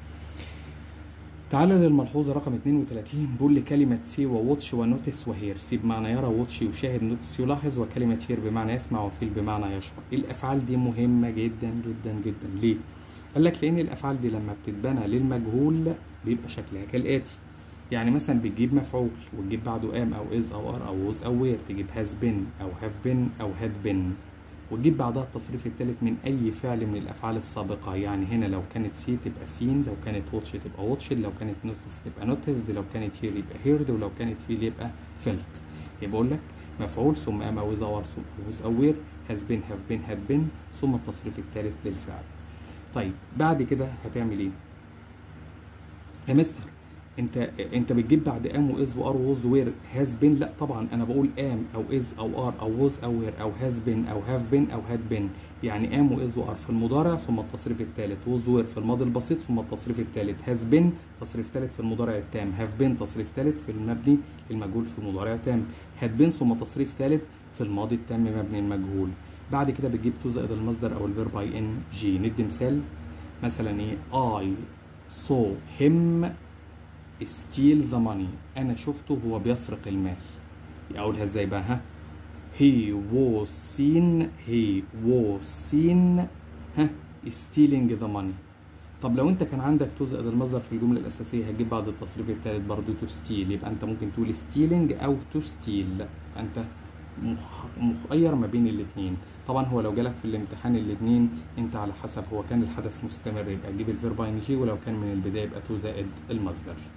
تعالى للملحوظة رقم 32 بيقول لي كلمة سي وواتش ونوتس وهير سي بمعنى يرى واتش يشاهد نوتس يلاحظ وكلمة هير بمعنى يسمع وفيل بمعنى يشعر الأفعال دي مهمة جدا جدا جدا ليه؟ قال لك لأن الأفعال دي لما بتتبنى للمجهول بيبقى شكلها كالآتي يعني مثلا بتجيب مفعول وتجيب بعده ام او از او ار او ووز او وير تجيب هاز بين او هاف بين او هاد بين وتجيب بعدها التصريف الثالث من اي فعل من الافعال السابقه يعني هنا لو كانت سي تبقى سين لو كانت واتش تبقى واتش لو كانت نوتس تبقى نوتسد لو كانت هير يبقى هيرد ولو كانت فيل يبقى فيلت يبقى اقول لك مفعول ثم ام او از او ار ثم ووز او وير هاز بين هاف بين هاد بين ثم التصريف الثالث للفعل طيب بعد كده هتعمل ايه يا مستر انت انت بتجيب بعد ام واز وار ووز وير هاز بين لا طبعا انا بقول ام او از او ار او ووز او وير او هاز بين او هاف بين او هاد بين يعني ام واز وار في المضارع ثم التصريف الثالث ووز وير في الماضي البسيط ثم التصريف الثالث هاز بين تصريف ثالث في المضارع التام هاف بين تصريف ثالث في المبني المجهول في المضارع التام هاد بين ثم تصريف ثالث في الماضي التام مبني المجهول بعد كده بتجيب تو زائد المصدر او الفيرب اي ان جي ندي مثال مثلا ايه اي saw him steal the money انا شفته هو بيسرق المال اقولها ازاي بقى ها he was seen he was seen ها stealing the money طب لو انت كان عندك تو زائد المصدر في الجمله الاساسيه هتجيب بعد التصريف الثالث برضه تو ستيل يبقى انت ممكن تقول stealing او تو ستيل يبقى انت مخير ما بين الاثنين طبعا هو لو جالك في الامتحان الاثنين انت على حسب هو كان الحدث مستمر يبقى تجيب الفيرب ان جي ولو كان من البدايه يبقى تو زائد المصدر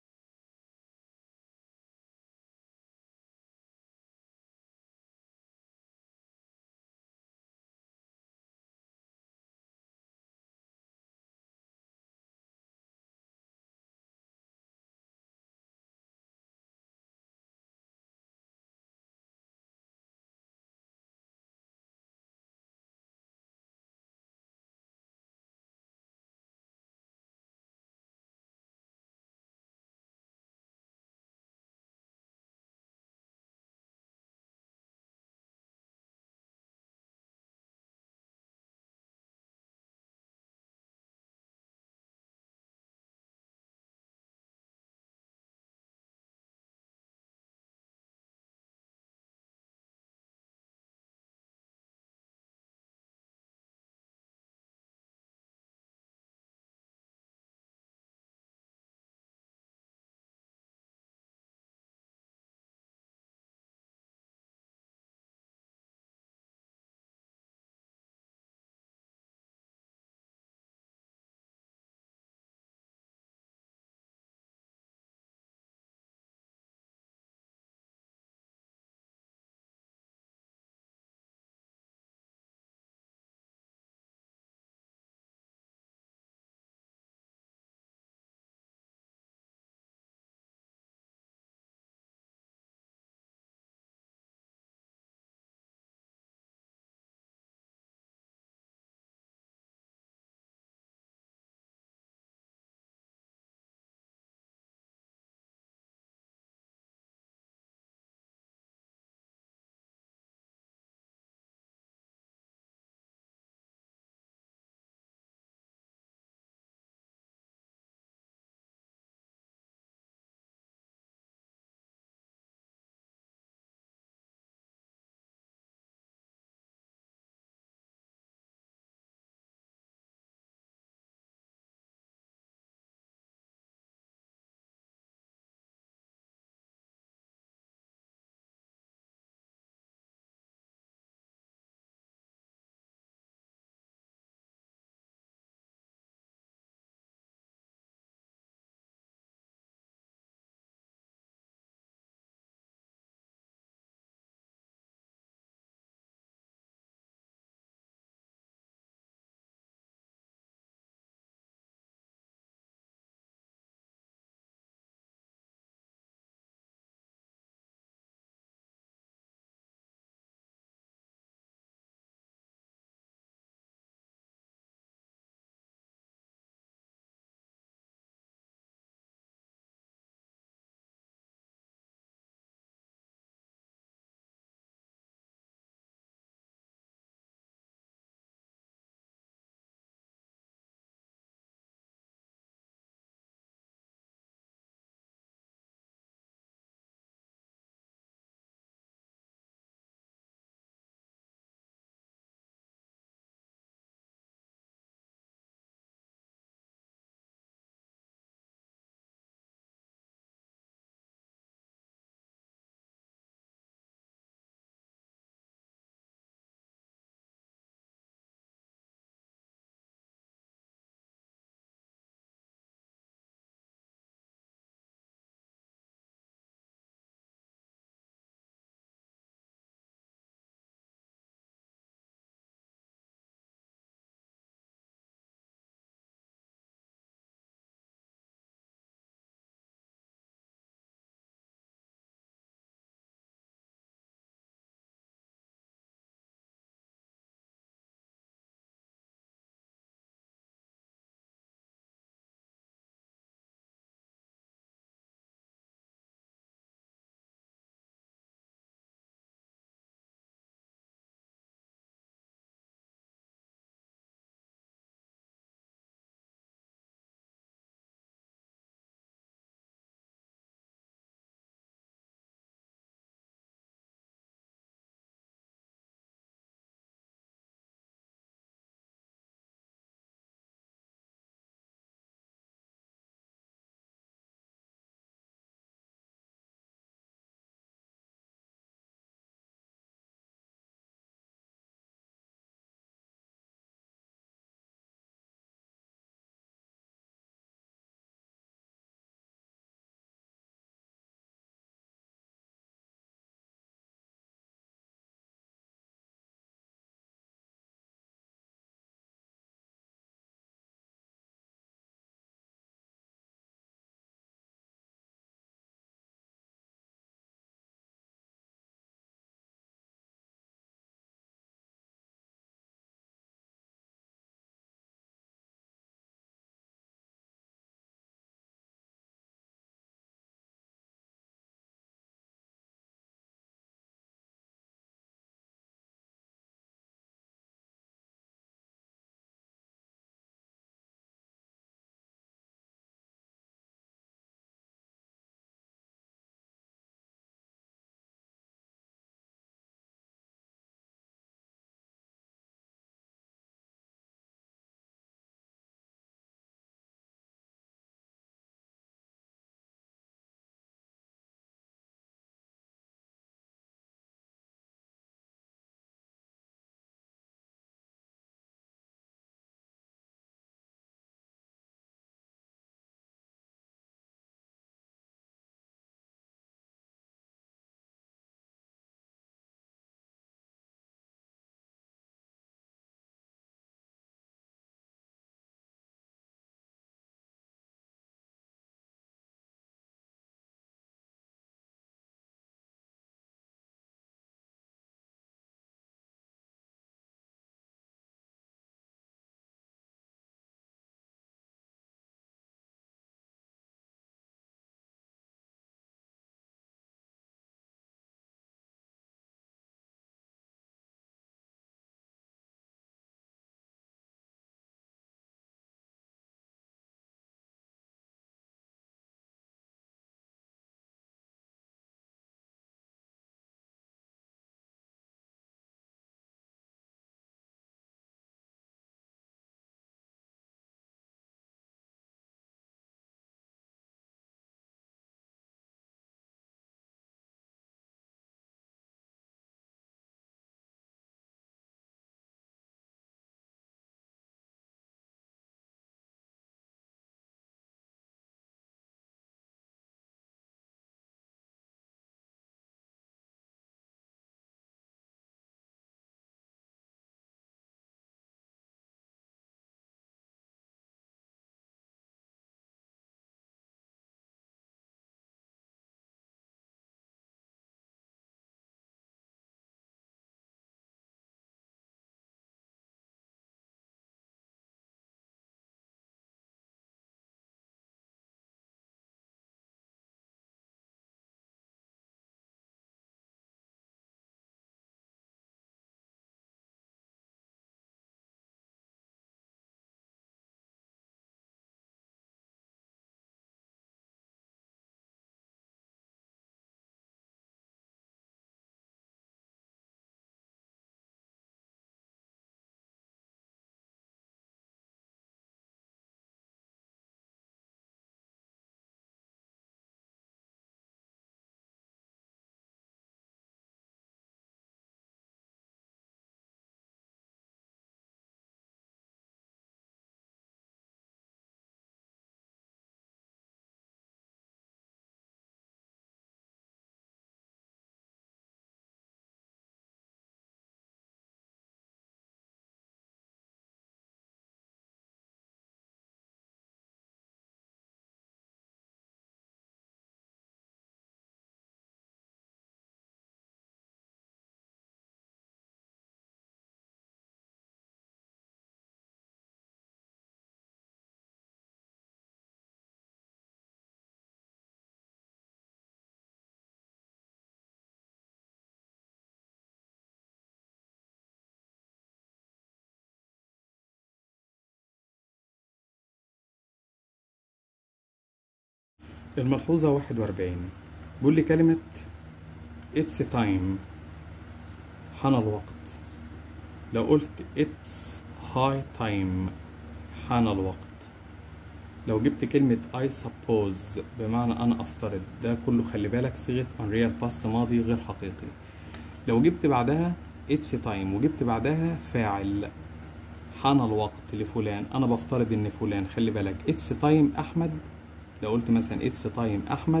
الملحوظة 41 بيقول لي كلمة it's time حان الوقت لو قلت it's high time حان الوقت لو جبت كلمة I suppose بمعنى أنا أفترض ده كله خلي بالك صيغة unreal past ماضي غير حقيقي لو جبت بعدها it's time وجبت بعدها فاعل حان الوقت لفلان أنا بفترض إن فلان خلي بالك it's time أحمد لو قلت مثلا it's time أحمد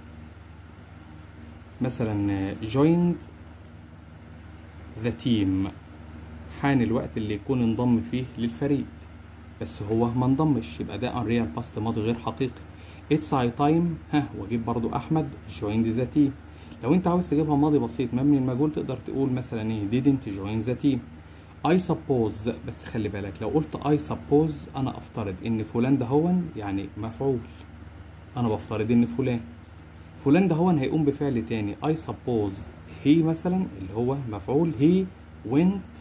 مثلا joined the team حان الوقت اللي يكون انضم فيه للفريق بس هو ما انضمش يبقى ده unreal past ماضي غير حقيقي it's high time ها واجيب برضو احمد joined the team لو انت عاوز تجيبها ماضي بسيط مبني المجهول تقدر تقول مثلا ايه didn't join the team I suppose بس خلي بالك لو قلت I suppose انا افترض ان فلان ده هو يعني مفعول انا بفترض ان فلان فلان ده هو هيقوم بفعل تاني I suppose he مثلا اللي هو مفعول he went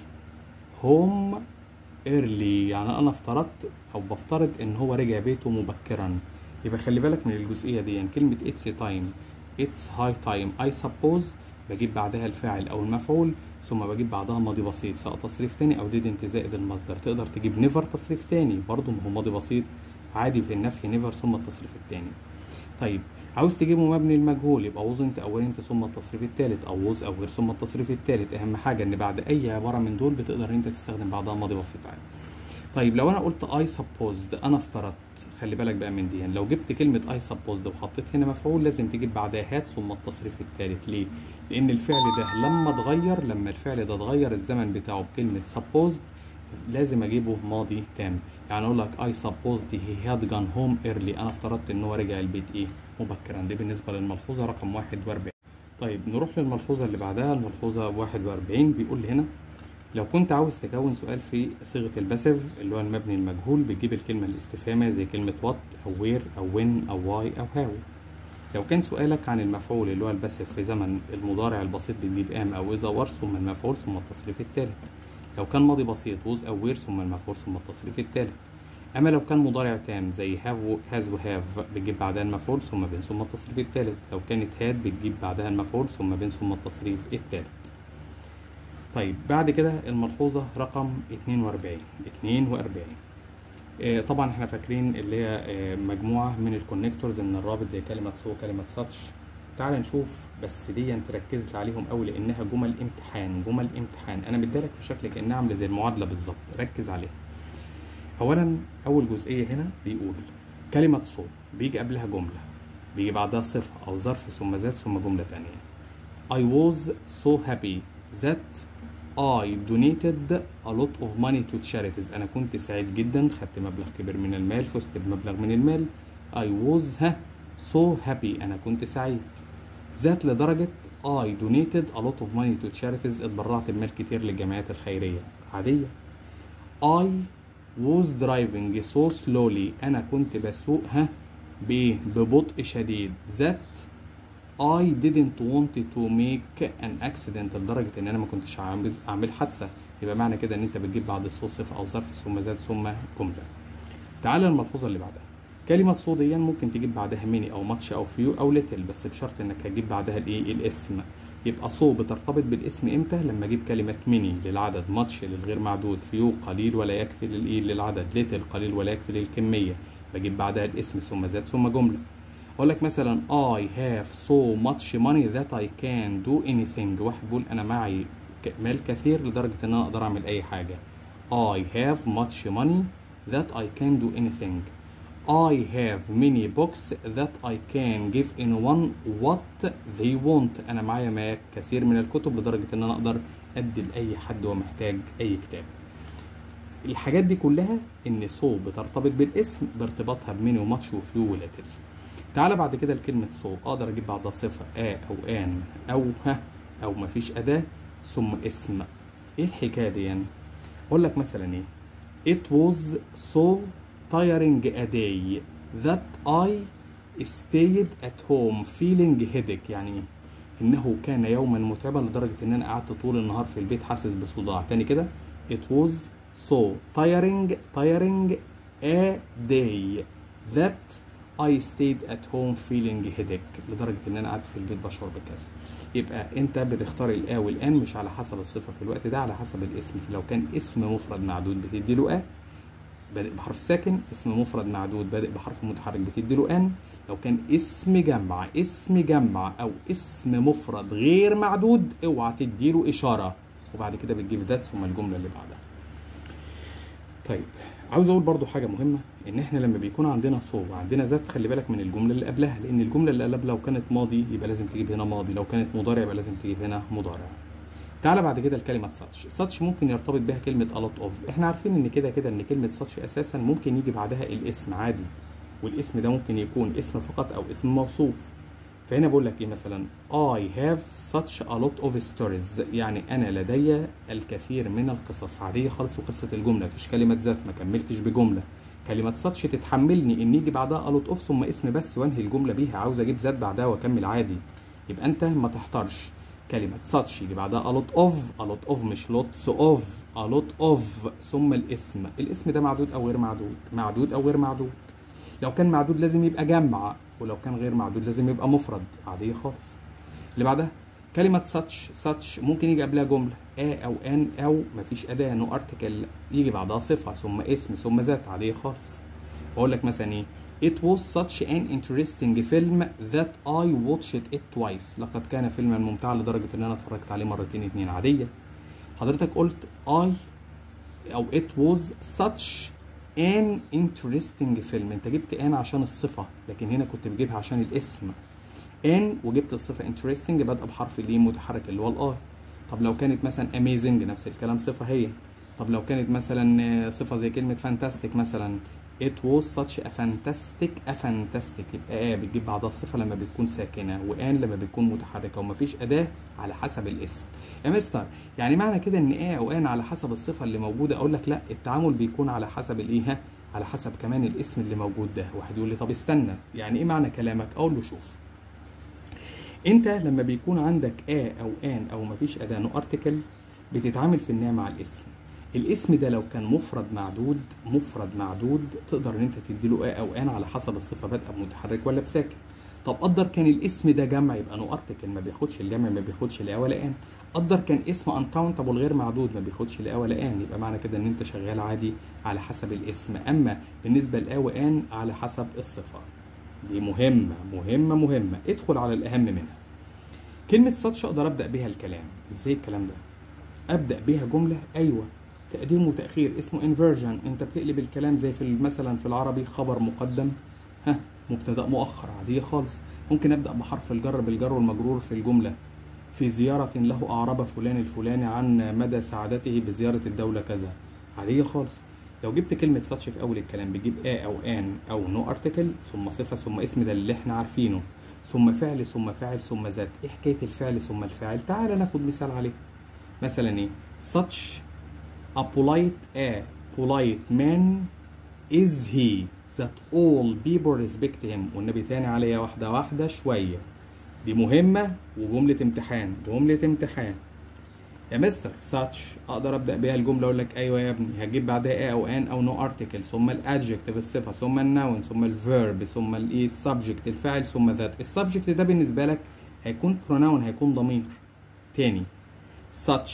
home early يعني انا افترضت او بفترض ان هو رجع بيته مبكرا يبقى خلي بالك من الجزئيه دي يعني كلمه it's time it's high time I suppose بجيب بعدها الفاعل او المفعول ثم بجيب بعدها ماضي بسيط سواء تصريف تاني او didn't زائد المصدر تقدر تجيب never تصريف تاني برضه ما هو ماضي بسيط عادي في النفي never ثم التصريف التاني طيب عاوز تجيبه مبني المجهول يبقى وز انت او انت ثم التصريف الثالث او وز او غير ثم التصريف الثالث اهم حاجه ان بعد اي عباره من دول بتقدر انت تستخدم بعدها ماضي بسيط عادي طيب لو انا قلت اي supposed انا افترضت خلي بالك بقى من دي يعني لو جبت كلمه اي supposed وحطيت هنا مفعول لازم تجيب بعدها هات ثم التصريف الثالث ليه لان الفعل ده لما اتغير لما الفعل ده اتغير الزمن بتاعه بكلمه supposed لازم اجيبه ماضي تام يعني اقول لك I supposed he had gone home early انا افترضت ان هو رجع البيت ايه مبكرا دي بالنسبه للملحوظه رقم 41 طيب نروح للملحوظه اللي بعدها الملحوظه 41 بيقول لي هنا لو كنت عاوز تكون سؤال في صيغه الباسيف اللي هو المبني المجهول بتجيب الكلمه الاستفهاميه زي كلمه what او where او when او why او how لو كان سؤالك عن المفعول اللي هو الباسيف في زمن المضارع البسيط بتجيب am او is or ثم المفعول ثم التصريف الثالث لو كان ماضي بسيط was أو were ثم المفعول ثم التصريف الثالث أما لو كان مضارع تام زي have has و have بتجيب بعدها المفعول ثم بين ثم التصريف الثالث لو كانت had بتجيب بعدها المفعول ثم بين ثم التصريف الثالث طيب بعد كده الملحوظة رقم 42 42 آه طبعا احنا فاكرين اللي هي آه مجموعة من الكونكتورز من الرابط زي كلمة سو كلمة ساتش تعال نشوف بس دي تركز عليهم قوي لانها جمل امتحان جمل امتحان انا مديلك في شكل كانها عامله زي المعادله بالظبط ركز عليها اولا اول جزئيه هنا بيقول كلمه صو بيجي قبلها جمله بيجي بعدها صفه او ظرف ثم ذات ثم جمله تانية I was so happy that I donated a lot of money to charities أنا كنت سعيد جدا خدت مبلغ كبير من المال فزت بمبلغ من المال I was ها so happy أنا كنت سعيد ذات لدرجة I donated a lot of money to charities اتبرعت بمال كتير للجمعيات الخيرية عادية I was driving so slowly أنا كنت بسوق ها بإيه ببطء شديد ذات I didn't want to make an accident لدرجة إن أنا ما كنتش عاوز أعمل حادثة يبقى معنى كده إن أنت بتجيب بعد الصو صفة أو ظرف ثم ذات ثم جملة تعال الملحوظة اللي بعدها كلمة صو دي ممكن تجيب بعدها ميني أو ماتش أو فيو أو ليتل بس بشرط إنك هتجيب بعدها الإيه الاسم يبقى صو بترتبط بالاسم إمتى لما أجيب كلمة ميني للعدد ماتش للغير معدود فيو قليل ولا يكفي للإيه للعدد ليتل قليل ولا يكفي للكمية بجيب بعدها الاسم ثم ذات ثم جملة أقول لك مثلا I have so much money that I can do anything واحد بيقول أنا معي مال كثير لدرجة إن أنا أقدر أعمل أي حاجة I have much money that I can do anything I have many books that I can give anyone what they want أنا معايا ما كثير من الكتب لدرجة إن أنا أقدر أدي لأي حد هو محتاج أي كتاب الحاجات دي كلها إن سو بترتبط بالاسم بارتباطها بميني وماتش وفلو ولاتل تعالى بعد كده لكلمة سو أقدر أجيب بعدها صفة آ أو آن أو ها أو مفيش أداة ثم اسم إيه الحكاية دي يعني؟ أقول لك مثلا إيه It was so tiring a day that I stayed at home feeling headache يعني إيه؟ إنه كان يوما متعبا لدرجة إن أنا قعدت طول النهار في البيت حاسس بصداع تاني كده It was so tiring tiring a day that I stayed at home feeling headache لدرجة إن أنا قعدت في البيت بشعر بكذا يبقى أنت بتختار الآ والآن مش على حسب الصفة في الوقت ده على حسب الاسم فلو كان اسم مفرد معدود بتدي له آ بادئ بحرف ساكن اسم مفرد معدود بادئ بحرف متحرك بتدي له ان لو كان اسم جمع اسم جمع او اسم مفرد غير معدود اوعى تدي له اشاره وبعد كده بتجيب ذات ثم الجمله اللي بعدها طيب عاوز اقول برضو حاجه مهمه ان احنا لما بيكون عندنا صو وعندنا ذات خلي بالك من الجمله اللي قبلها لان الجمله اللي قبلها لو كانت ماضي يبقى لازم تجيب هنا ماضي لو كانت مضارع يبقى لازم تجيب هنا مضارع تعالى بعد كده لكلمة ساتش، ساتش ممكن يرتبط بها كلمة a lot of، احنا عارفين ان كده كده ان كلمة ساتش اساسا ممكن يجي بعدها الاسم عادي، والاسم ده ممكن يكون اسم فقط او اسم موصوف. فهنا بقول لك ايه مثلا I have such a lot of stories يعني انا لدي الكثير من القصص عادية خالص وخلصت الجملة مفيش كلمة ذات ما كملتش بجملة. كلمة ساتش تتحملني ان يجي بعدها a lot of ثم اسم بس وانهي الجملة بيها عاوز اجيب ذات بعدها واكمل عادي. يبقى انت ما تحترش كلمة such يجي بعدها a lot of a lot of مش lots of a lot of ثم الاسم الاسم ده معدود أو غير معدود معدود أو غير معدود لو كان معدود لازم يبقى جمع ولو كان غير معدود لازم يبقى مفرد عادية خالص اللي بعدها كلمة such such ممكن يجي قبلها جملة a أو an أو مفيش أداة no article يجي بعدها صفة ثم اسم ثم ذات عادية خالص بقول لك مثلا إيه It was such an interesting film that I watched it twice. لقد كان فيلما ممتعا لدرجة إن أنا اتفرجت عليه مرتين اتنين عادية. حضرتك قلت I أو it was such an interesting film. أنت جبت an عشان الصفة لكن هنا كنت بجيبها عشان الاسم. an وجبت الصفة interesting بادئة بحرف اللي متحرك اللي هو الآي. طب لو كانت مثلا amazing نفس الكلام صفة هي. طب لو كانت مثلا صفة زي كلمة fantastic مثلا It was such a fantastic a fantastic يبقى آه بتجيب بعدها الصفة لما بتكون ساكنة وآن لما بتكون متحركة ومفيش أداة على حسب الاسم. يا مستر يعني معنى كده إن آه أو آن على حسب الصفة اللي موجودة أقول لك لا التعامل بيكون على حسب الإيه على حسب كمان الاسم اللي موجود ده واحد يقول لي طب استنى يعني إيه معنى كلامك؟ أقول له شوف أنت لما بيكون عندك آه أو آن أو مفيش أداة نو أرتكل بتتعامل في النهاية مع الاسم. الاسم ده لو كان مفرد معدود مفرد معدود تقدر ان انت تديله ا او ان على حسب الصفه بادئه بمتحرك ولا بساكن طب قدر كان الاسم ده جمع يبقى نو ارتكل ما بياخدش الجمع ما بياخدش لا ولا ان قدر كان اسم انكاونتبل غير معدود ما بياخدش لا ولا ان يبقى معنى كده ان انت شغال عادي على حسب الاسم اما بالنسبه لا وان على حسب الصفه دي مهمه مهمه مهمه ادخل على الاهم منها كلمه ساتش اقدر ابدا بيها الكلام ازاي الكلام ده ابدا بيها جمله ايوه تقديم وتأخير اسمه انفيرجن انت بتقلب الكلام زي في مثلا في العربي خبر مقدم ها مبتدا مؤخر عادية خالص ممكن ابدا بحرف الجر بالجر والمجرور في الجملة في زيارة له أعرب فلان الفلاني عن مدى سعادته بزيارة الدولة كذا عادية خالص لو جبت كلمة ساتش في أول الكلام بتجيب آ أو آن أو نو أرتكل ثم صفة ثم اسم ده اللي احنا عارفينه ثم فعل ثم فاعل ثم ذات ايه حكاية الفعل ثم الفاعل تعال ناخد مثال عليه مثلا ايه such a polite a polite man is he that all people respect him والنبي تاني عليها واحدة واحدة شوية دي مهمة وجملة امتحان جملة امتحان يا مستر ساتش اقدر ابدا بيها الجمله اقول لك ايوه يا ابني هجيب بعدها ايه او ان او نو ارتكل ثم الادجكتيف الصفه ثم النون ثم الفيرب ثم الايه السبجكت الفاعل ثم ذات السبجكت ده بالنسبه لك هيكون بروناون هيكون ضمير تاني such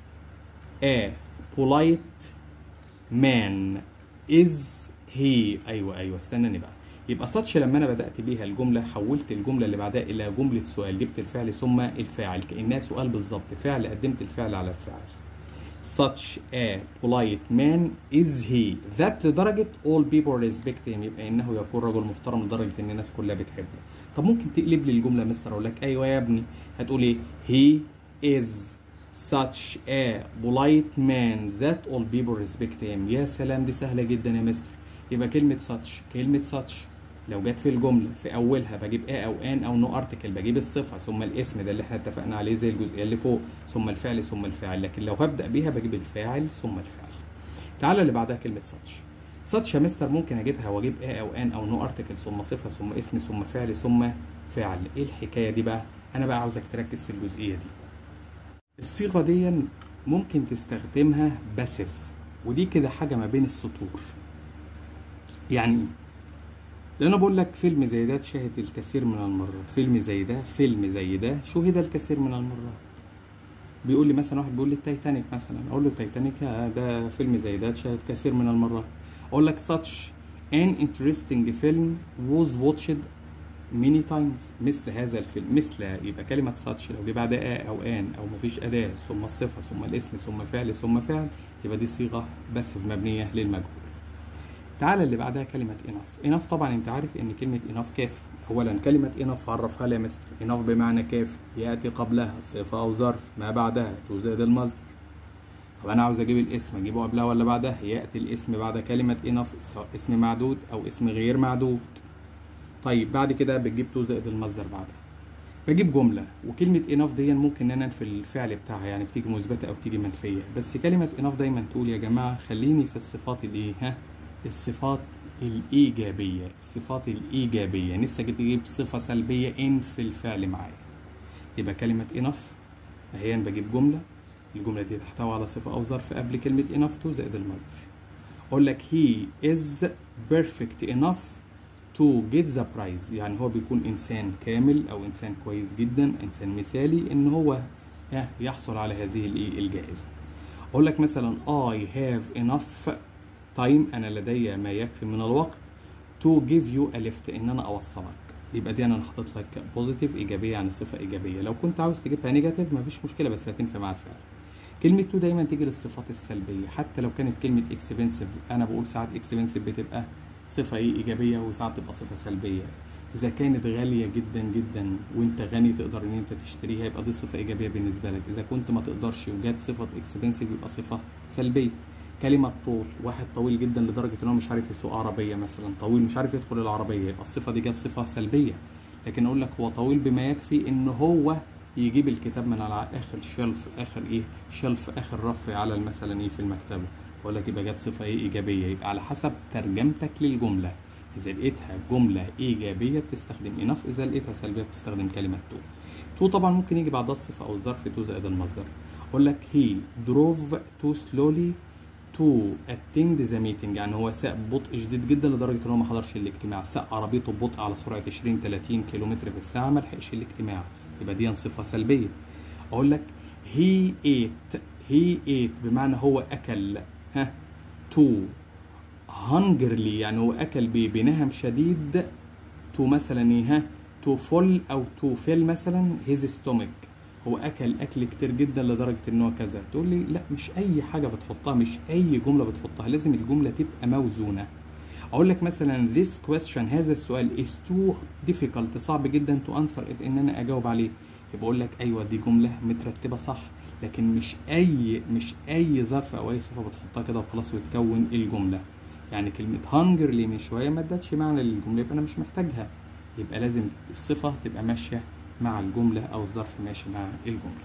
a polite man is he ايوه ايوه استناني بقى يبقى such لما انا بدات بيها الجمله حولت الجمله اللي بعدها الى جمله سؤال جبت الفعل ثم الفاعل كانها سؤال بالظبط فعل قدمت الفعل على الفعل such a polite man is he that لدرجة all people respect him يبقى إنه يكون رجل محترم لدرجة إن الناس كلها بتحبه طب ممكن تقلب لي الجملة مستر أقول لك أيوه يا ابني هتقول إيه he is such a polite man that all people respect him يا سلام دي سهلة جدا يا مستر يبقى كلمة such كلمة such لو جت في الجملة في أولها بجيب a أو an أو no article بجيب الصفة ثم الاسم ده اللي احنا اتفقنا عليه زي الجزئية اللي فوق ثم الفعل ثم الفاعل لكن لو هبدأ بيها بجيب الفاعل ثم الفعل. تعالى اللي بعدها كلمة such. such يا مستر ممكن أجيبها وأجيب a أو an أو no article ثم صفة ثم اسم ثم فعل ثم فعل. إيه الحكاية دي بقى؟ أنا بقى عاوزك تركز في الجزئية دي. الصيغة دي ممكن تستخدمها باسف ودي كده حاجة ما بين السطور. يعني إيه؟ لان انا بقول لك فيلم زي ده شاهد الكثير من المرات فيلم زي ده فيلم زي ده شوهد الكثير من المرات بيقول لي مثلا واحد بيقول لي التايتانيك مثلا اقول له التايتانيك آه ده فيلم زي ده شاهد كثير من المرات اقول لك such an interesting film was watched many times مثل هذا الفيلم مثل يبقى كلمة such لو جه بعدها او ان او مفيش اداة ثم الصفة ثم الاسم ثم فعل ثم فعل يبقى دي صيغة بس مبنية للمجهول تعالى اللي بعدها كلمة enough enough طبعا انت عارف ان كلمة enough كافي اولا كلمة enough عرفها لي يا مستر enough بمعنى كافي يأتي قبلها صفة او ظرف ما بعدها تزاد المصدر طب انا عاوز اجيب الاسم اجيبه قبلها ولا بعدها يأتي الاسم بعد كلمة enough سواء اسم معدود او اسم غير معدود طيب بعد كده بتجيب تو زائد المصدر بعدها بجيب جملة وكلمة enough دي ممكن ان انا في الفعل بتاعها يعني بتيجي مثبتة او تيجي منفية بس كلمة enough دايما تقول يا جماعة خليني في الصفات الايه ها الصفات الإيجابية الصفات الإيجابية نفسك تجيب صفة سلبية إن في الفعل معايا يبقى كلمة enough أحيانا بجيب جملة الجملة دي تحتوي على صفة أو ظرف قبل كلمة enough to زائد المصدر أقول لك he is perfect enough to get the prize يعني هو بيكون إنسان كامل أو إنسان كويس جدا إنسان مثالي إن هو يحصل على هذه الجائزة أقول لك مثلا I have enough تايم انا لدي ما يكفي من الوقت تو جيف يو a lift ان انا اوصلك يبقى دي انا حاطط لك بوزيتيف ايجابيه يعني صفه ايجابيه لو كنت عاوز تجيبها نيجاتيف مفيش مشكله بس هتنفع مع الفعل كلمه تو دايما تيجي للصفات السلبيه حتى لو كانت كلمه اكسبنسيف انا بقول ساعات اكسبنسيف بتبقى صفه ايه ايجابيه وساعات تبقى صفه سلبيه اذا كانت غاليه جدا جدا وانت غني تقدر ان انت تشتريها يبقى دي صفه ايجابيه بالنسبه لك اذا كنت ما تقدرش وجات صفه اكسبنسيف يبقى صفه سلبيه كلمة طول واحد طويل جدا لدرجة ان هو مش عارف يسوق عربية مثلا طويل مش عارف يدخل العربية يبقى الصفة دي جت صفة سلبية لكن اقول لك هو طويل بما يكفي ان هو يجيب الكتاب من على اخر شلف اخر ايه شلف اخر رف على مثلا ايه في المكتبة اقول لك يبقى جت صفة ايه ايجابية يبقى على حسب ترجمتك للجملة اذا لقيتها جملة ايجابية بتستخدم انف اذا لقيتها سلبية بتستخدم كلمة تو تو طبعا ممكن يجي بعدها الصفة او الظرف تو زائد المصدر اقول لك he drove too slowly تو اتند ذا ميتنج يعني هو ساق ببطء شديد جدا لدرجه ان هو ما حضرش الاجتماع ساق عربيته ببطء على سرعه 20 30 كيلومتر في الساعه ما لحقش الاجتماع يبقى دي صفه سلبيه اقول لك هي ايت هي ايت بمعنى هو اكل ها تو هنجرلي يعني هو اكل بنهم شديد تو مثلا ايه ها تو فول او تو فيل مثلا هيز ستومك هو اكل اكل كتير جدا لدرجه ان هو كذا تقول لي لا مش اي حاجه بتحطها مش اي جمله بتحطها لازم الجمله تبقى موزونه اقول لك مثلا this question هذا السؤال is too difficult صعب جدا to answer it ان انا اجاوب عليه يبقى اقول لك ايوه دي جمله مترتبه صح لكن مش اي مش اي ظرف او اي صفه بتحطها كده وخلاص وتكون الجمله يعني كلمه هانجرلي من شويه ما ادتش معنى للجمله يبقى انا مش محتاجها يبقى لازم الصفه تبقى ماشيه مع الجملة أو الظرف ماشي مع الجملة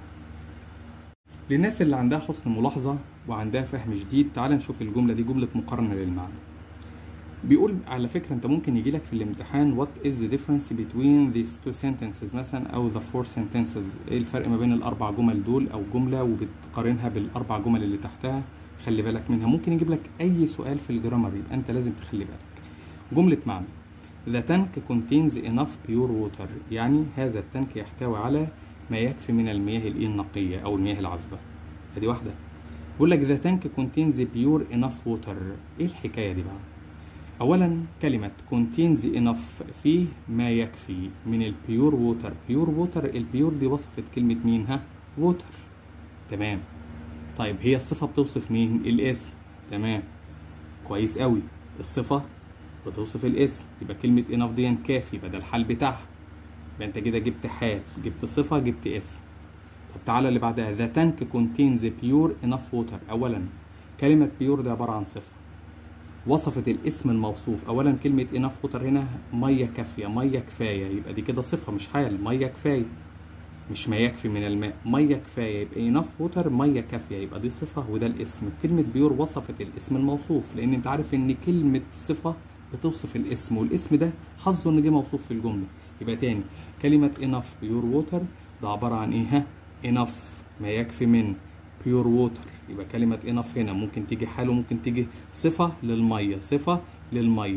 للناس اللي عندها حسن ملاحظة وعندها فهم جديد تعال نشوف الجملة دي جملة مقارنة للمعنى بيقول على فكرة أنت ممكن يجي لك في الامتحان what is the difference between these two sentences مثلا أو the four sentences إيه الفرق ما بين الأربع جمل دول أو جملة وبتقارنها بالأربع جمل اللي تحتها خلي بالك منها ممكن يجيب لك أي سؤال في الجرامر يبقى أنت لازم تخلي بالك جملة معنى The tank contains enough pure water يعني هذا التانك يحتوي على ما يكفي من المياه النقية أو المياه العذبة ادي واحدة بيقول لك the tank contains pure enough water ايه الحكاية دي بقى أولا كلمة contains enough فيه ما يكفي من البيور ووتر بيور ووتر البيور دي وصفت كلمة مين ها ووتر تمام طيب هي الصفة بتوصف مين الاسم تمام كويس قوي الصفة بتوصف الاسم يبقى كلمة enough دي كافي يبقى ده الحال بتاعها يبقى انت كده جبت حال جبت صفة جبت اسم طب تعالى اللي بعدها the tank contains pure enough water أولا كلمة pure ده عبارة عن صفة وصفت الاسم الموصوف أولا كلمة enough water هنا مية كافية مية كفاية يبقى دي كده صفة مش حال مية كفاية مش ما يكفي من الماء ميه كفايه يبقى انف ووتر ميه كافيه يبقى دي صفه وده الاسم كلمه بيور وصفت الاسم الموصوف لان انت عارف ان كلمه صفه بتوصف الاسم والاسم ده حظه ان جه موصوف في الجمله يبقى تاني كلمه انف بيور ووتر ده عباره عن ايه ها انف ما يكفي من بيور ووتر يبقى كلمه انف هنا ممكن تيجي حال وممكن تيجي صفه للميه صفه للميه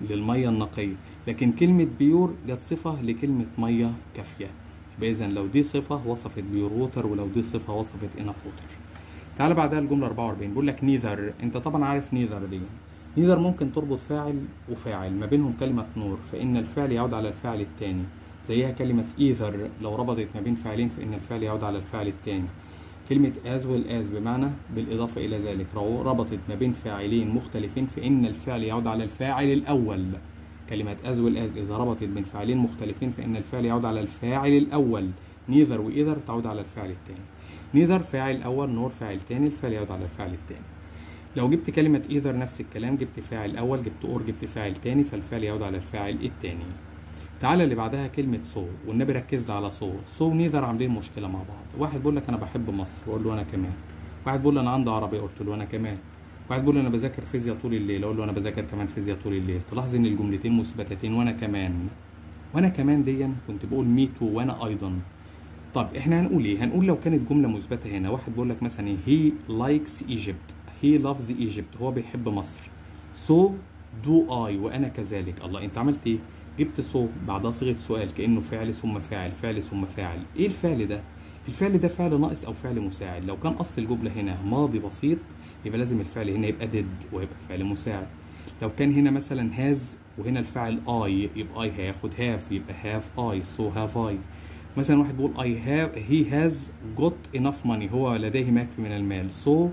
للميه النقيه لكن كلمه بيور جت صفه لكلمه ميه كافيه يبقى اذا لو دي صفه وصفت بيور ووتر ولو دي صفه وصفت انف ووتر تعال بعدها الجمله 44 بيقول لك نيذر انت طبعا عارف نيذر دي نيذر ممكن تربط فاعل وفاعل ما بينهم كلمه نور فان الفعل يعود على الفاعل الثاني زيها كلمه ايذر لو ربطت ما بين فاعلين فان الفعل يعود على الفاعل الثاني كلمة as well as بمعنى بالإضافة إلى ذلك لو ربطت ما بين فاعلين مختلفين فإن الفعل يعود على الفاعل الأول كلمة as well as إذا ربطت بين فاعلين مختلفين فإن الفعل يعود على الفاعل الأول neither و either تعود على الفعل الثاني neither فاعل أول نور فاعل ثاني الفعل يعود على الفعل الثاني لو جبت كلمة either نفس الكلام جبت فاعل أول جبت or جبت فاعل ثاني فالفعل يعود على الفاعل الثاني تعالى اللي بعدها كلمة سو والنبي ركز لي على سو سو ونيذر عاملين مشكلة مع بعض واحد بيقول لك أنا بحب مصر وأقول له أنا كمان واحد بيقول لي أنا عندي عربية قلت له أنا كمان واحد بيقول لي أنا بذاكر فيزياء طول الليل أقول له أنا بذاكر كمان فيزياء طول الليل تلاحظ إن الجملتين مثبتتين وأنا كمان وأنا كمان دي كنت بقول مي تو وأنا أيضا طب إحنا هنقول إيه؟ هنقول لو كانت جملة مثبتة هنا واحد بيقول لك مثلا هي لايكس ايجيبت هي لافز ايجيبت هو بيحب مصر سو دو اي وأنا كذلك الله أنت عملت إيه؟ جبت سو بعدها صيغه سؤال كانه فعل ثم فاعل فعل ثم فاعل ايه الفعل ده الفعل ده فعل ناقص او فعل مساعد لو كان اصل الجمله هنا ماضي بسيط يبقى لازم الفعل هنا يبقى ديد ويبقى فعل مساعد لو كان هنا مثلا هاز وهنا الفاعل اي يبقى اي هياخد هاف يبقى هاف اي سو هاف اي مثلا واحد بيقول اي هاف هي هاز جوت انف ماني هو لديه ما يكفي من المال سو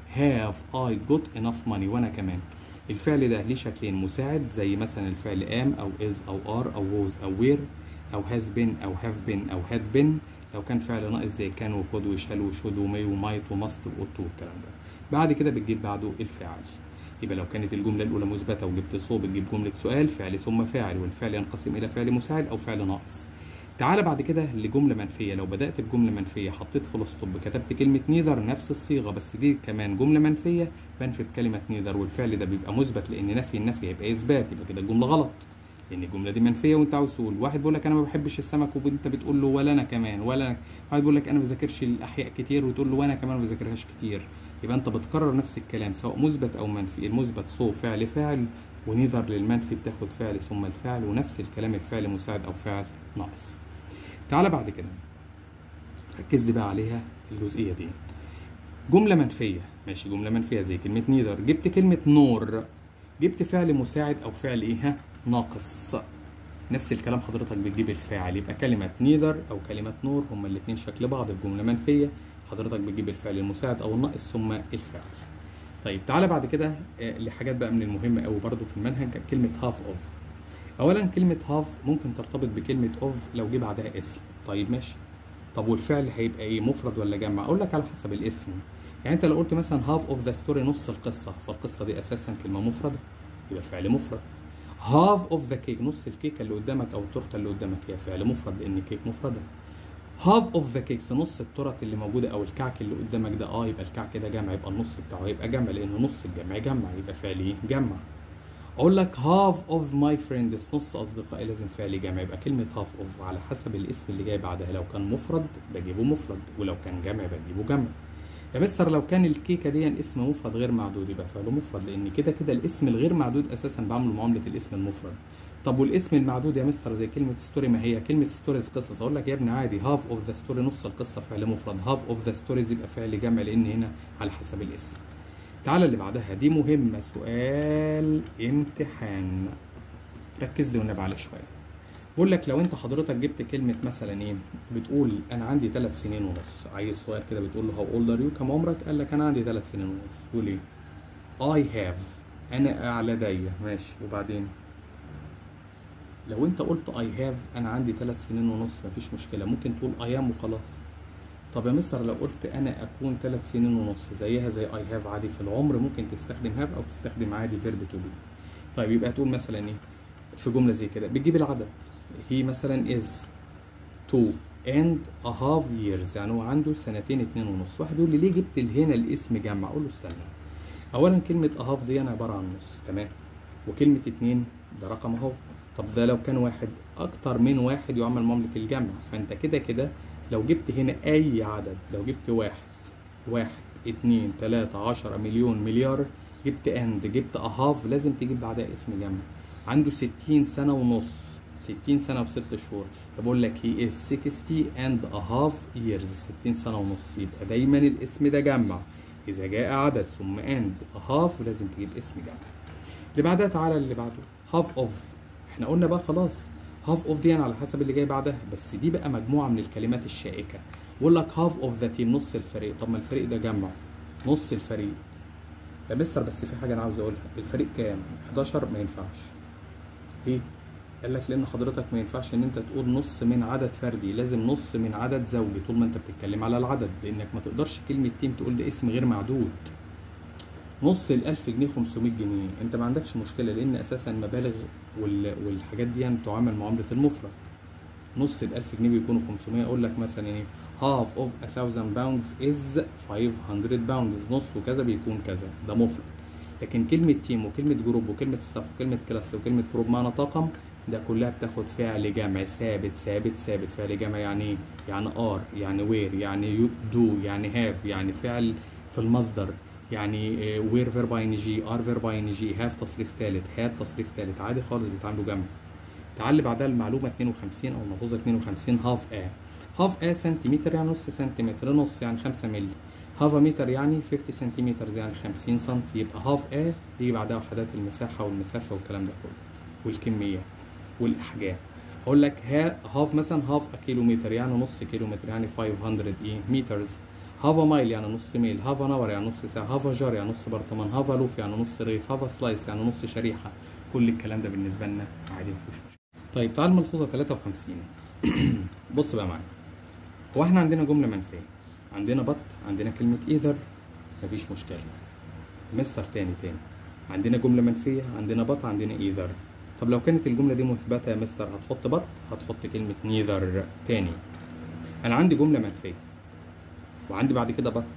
هاف اي جوت انف ماني وانا كمان الفعل ده ليه شكلين مساعد زي مثلا الفعل ام او از او ار او ووز او وير او هاز بين او هاف بين او هاد بين لو كان فعل ناقص زي كان وكود وشال وشود ومي ومايت وماست واوت والكلام ده بعد كده بتجيب بعده الفاعل يبقى لو كانت الجمله الاولى مثبته وجبت صو بتجيب جمله سؤال فعل ثم فاعل والفعل ينقسم الى فعل مساعد او فعل ناقص تعالى بعد كده لجمله منفيه لو بدات بجمله منفيه حطيت فول ستوب كتبت كلمه نيذر نفس الصيغه بس دي كمان جمله منفيه بنفي بكلمه نيذر والفعل ده بيبقى مثبت لان نفي النفي هيبقى اثبات يبقى كده الجمله غلط لان الجمله دي منفيه وانت عاوز تقول واحد بيقول لك انا ما بحبش السمك وانت بتقول له ولا انا كمان ولا واحد بيقول لك انا ما بذاكرش الاحياء كتير وتقول له وانا كمان ما بذاكرهاش كتير يبقى انت بتكرر نفس الكلام سواء مثبت او منفي المثبت سو فعل فاعل ونيذر للمنفي بتاخد فعل ثم الفعل ونفس الكلام الفعل مساعد او فعل ناقص تعالى بعد كده ركز لي بقى عليها الجزئيه دي جمله منفيه ماشي جمله منفيه زي كلمه نيذر جبت كلمه نور جبت فعل مساعد او فعل ايه ها ناقص نفس الكلام حضرتك بتجيب الفاعل يبقى كلمه نيذر او كلمه نور هما الاثنين شكل بعض الجمله منفيه حضرتك بتجيب الفعل المساعد او الناقص ثم الفاعل طيب تعالى بعد كده لحاجات بقى من المهمه قوي برضو في المنهج كلمه هاف اوف اولا كلمه هاف ممكن ترتبط بكلمه اوف لو جه بعدها اسم طيب ماشي طب والفعل هيبقى ايه مفرد ولا جمع اقول لك على حسب الاسم يعني انت لو قلت مثلا هاف اوف ذا ستوري نص القصه فالقصه دي اساسا كلمه مفرده يبقى فعل مفرد هاف اوف ذا كيك نص الكيكه اللي قدامك او التورته اللي قدامك هي فعل مفرد لان كيك مفرده هاف اوف ذا كيكس نص التورت اللي موجوده او الكعك اللي قدامك ده اه يبقى الكعك ده جمع يبقى النص بتاعه يبقى جمع لان نص الجمع جمع يبقى فعل ايه جمع اقول لك هاف اوف ماي فريندز نص اصدقائي لازم فعل جمع يبقى كلمه هاف اوف على حسب الاسم اللي جاي بعدها لو كان مفرد بجيبه مفرد ولو كان جمع بجيبه جمع يا مستر لو كان الكيكه دي اسم مفرد غير معدود يبقى فعله مفرد لان كده كده الاسم الغير معدود اساسا بعمله معامله الاسم المفرد طب والاسم المعدود يا مستر زي كلمه ستوري ما هي كلمه ستوريز قصص اقول لك يا ابني عادي هاف اوف ذا ستوري نص القصه فعل مفرد هاف اوف ذا ستوريز يبقى فعل جمع لان هنا على حسب الاسم تعالى اللي بعدها دي مهمه سؤال امتحان ركز لي والنبي على شويه بقول لك لو انت حضرتك جبت كلمه مثلا ايه بتقول انا عندي ثلاث سنين ونص عيل صغير كده بتقول له هاو اولد ار يو كم عمرك قال لك انا عندي ثلاث سنين ونص تقول ايه اي هاف انا لدي ماشي وبعدين لو انت قلت اي هاف انا عندي ثلاث سنين ونص مفيش مشكله ممكن تقول اي ام وخلاص طب يا مستر لو قلت انا اكون ثلاث سنين ونص زيها زي اي هاف عادي في العمر ممكن تستخدم هاف او تستخدم عادي فيرب تو بي طيب يبقى تقول مثلا ايه في جمله زي كده بتجيب العدد هي مثلا is two and a half years يعني هو عنده سنتين اتنين ونص واحد يقول لي ليه جبت هنا الاسم جمع اقول له استنى اولا كلمه a half دي انا عباره عن نص تمام وكلمه اتنين ده رقم اهو طب ده لو كان واحد اكتر من واحد يعمل معامله الجمع فانت كده كده لو جبت هنا اي عدد لو جبت واحد واحد اتنين تلاتة عشرة مليون مليار جبت اند جبت اهاف لازم تجيب بعدها اسم جمع عنده 60 سنة ونص 60 سنة وست شهور بقول لك he is 60 and a half years 60 سنة ونص يبقى دايما الاسم ده جمع إذا جاء عدد ثم and a half لازم تجيب اسم جمع اللي بعدها تعالى اللي بعده half of احنا قلنا بقى خلاص half of دي على حسب اللي جاي بعدها بس دي بقى مجموعة من الكلمات الشائكة بقول لك half of the team نص الفريق طب ما الفريق ده جمع نص الفريق يا مستر بس في حاجة أنا عاوز أقولها الفريق كام 11 ما ينفعش ليه قال لك لان حضرتك ما ينفعش ان انت تقول نص من عدد فردي لازم نص من عدد زوجي طول ما انت بتتكلم على العدد لانك ما تقدرش كلمه تيم تقول ده اسم غير معدود نص ال 1000 جنيه 500 جنيه انت ما عندكش مشكله لان اساسا المبالغ وال... والحاجات دي يعني تعامل معامله المفرد نص ال 1000 جنيه بيكونوا 500 اقول لك مثلا ايه half of a thousand pounds is 500 pounds نص وكذا بيكون كذا ده مفرد لكن كلمة تيم وكلمة جروب وكلمة ستاف وكلمة كلاس وكلمة جروب معنى طاقم ده كلها بتاخد فعل جمع ثابت ثابت ثابت فعل جمع يعني ايه؟ يعني ار يعني وير يعني دو يعني هاف يعني فعل في المصدر يعني وير فيرب ان جي ار فيرب ان جي هاف تصريف ثالث هاد تصريف ثالث عادي خالص بيتعاملوا جمع تعال اللي بعدها المعلومة 52 او الملحوظة 52 هاف ا هاف ا سنتيمتر يعني نص سنتيمتر نص يعني 5 مللي هاف متر يعني 50 سنتيمتر يعني 50 سم يبقى هاف ا يجي بعدها وحدات المساحة والمسافة والكلام ده كله والكمية والاحجام اقول لك ها هاف مثلا هاف كيلومتر يعني نص كيلومتر يعني 500 ايه مترز هاف مايل يعني نص ميل هاف نور يعني نص ساعه هاف جار يعني نص برطمان هاف لوف يعني نص رغيف هاف سلايس يعني نص شريحه كل الكلام ده بالنسبه لنا عادي مفيش مشكله طيب تعال ملحوظه 53 بص بقى معايا هو احنا عندنا جمله منفيه عندنا بط عندنا كلمه ايذر مفيش مشكله مستر تاني تاني عندنا جمله منفيه عندنا بط عندنا ايذر طب لو كانت الجملة دي مثبتة يا مستر هتحط بط هتحط كلمة نيذر تاني أنا عندي جملة منفية وعندي بعد كده بط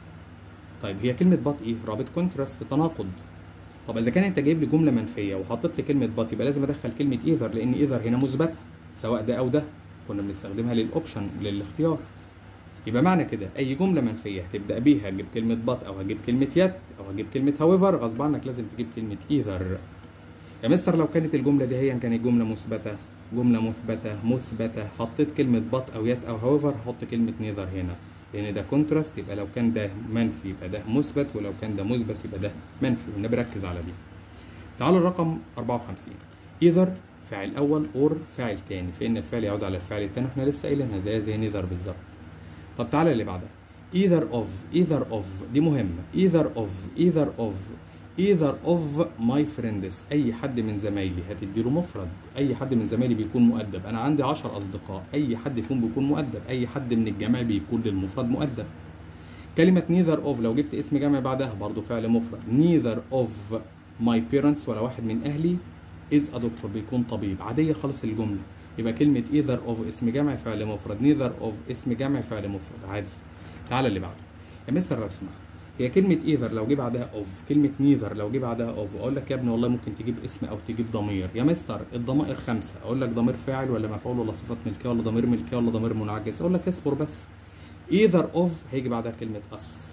طيب هي كلمة بط إيه؟ رابط كونتراست تناقض طب إذا كان أنت جايب لي جملة منفية وحطيت لي كلمة بط يبقى لازم أدخل كلمة إيذر لأن إيذر هنا مثبتة سواء ده أو ده كنا بنستخدمها للأوبشن للاختيار يبقى معنى كده أي جملة منفية هتبدأ بيها هتجيب كلمة بط أو هتجيب كلمة يت أو هتجيب كلمة هاويفر غصب عنك لازم تجيب كلمة إيذر يا مستر لو كانت الجملة دي هي كانت جملة مثبتة جملة مثبتة مثبتة حطيت كلمة بط أو يت أو هاويفر هحط كلمة نيذر هنا لأن ده كونتراست يبقى لو كان ده منفي يبقى ده مثبت ولو كان ده مثبت يبقى ده منفي والنبي ركز على دي تعالوا الرقم 54 ايذر فاعل أول اور فاعل تاني فإن الفعل يعود على الفعل التاني احنا لسه قايلينها زي زي نيذر بالظبط طب تعالى اللي بعدها either of either of دي مهمة either of either of either of my friends اي حد من زمايلي هتديله مفرد اي حد من زمايلي بيكون مؤدب انا عندي 10 اصدقاء اي حد فيهم بيكون مؤدب اي حد من الجماعه بيكون للمفرد مؤدب كلمه neither of لو جبت اسم جمع بعدها برضو فعل مفرد neither of my parents ولا واحد من اهلي is a doctor بيكون طبيب عاديه خالص الجمله يبقى كلمه either of اسم جمع فعل مفرد neither of اسم جمع فعل مفرد عادي تعالى اللي بعده يا مستر لو سمحت هي كلمة ايذر لو جه بعدها اوف كلمة نيذر لو جه بعدها اوف اقول لك يا ابني والله ممكن تجيب اسم او تجيب ضمير يا مستر الضمائر خمسة اقول لك ضمير فاعل ولا مفعول ولا صفات ملكية ولا ضمير ملكية ولا ضمير منعكس اقول لك اصبر بس ايذر اوف هيجي بعدها كلمة اس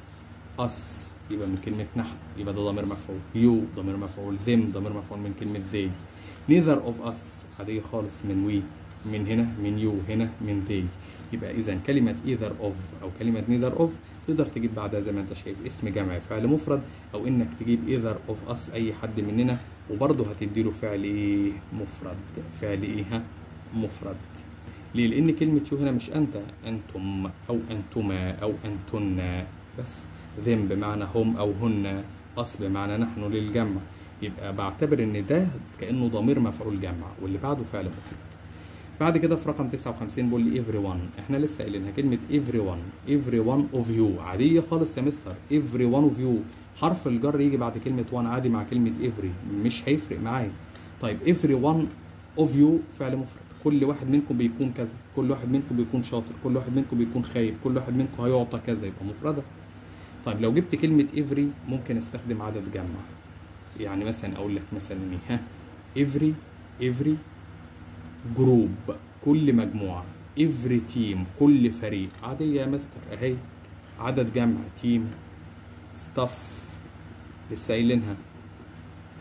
اس يبقى من كلمة نحن يبقى ده ضمير مفعول يو ضمير مفعول ذم ضمير مفعول من كلمة they neither of us عادية خالص من we من هنا من يو هنا من they يبقى اذا كلمة either of او كلمة neither of تقدر تجيب بعدها زي ما انت شايف اسم جمع فعل مفرد او انك تجيب either of us اي حد مننا وبرضه هتديله فعل ايه مفرد فعل ايه ها مفرد ليه لان كلمة يو هنا مش انت انتم او انتما او انتن بس them بمعنى هم او هن us بمعنى نحن للجمع يبقى بعتبر ان ده كانه ضمير مفعول جمع واللي بعده فعل مفرد بعد كده في رقم 59 بيقول لي every one احنا لسه قايلينها كلمة every one every one of you عادية خالص يا مستر every one of you حرف الجر يجي بعد كلمة one عادي مع كلمة every مش هيفرق معايا طيب every one of you فعل مفرد كل واحد منكم بيكون كذا كل واحد منكم بيكون شاطر كل واحد منكم بيكون خايب كل واحد منكم هيعطى كذا يبقى مفردة طيب لو جبت كلمة every ممكن استخدم عدد جمع يعني مثلا اقول لك مثلا ايه ها every every جروب كل مجموعة every team كل فريق عادية يا مستر اهي عدد جمع تيم ستاف لسه قايلينها ها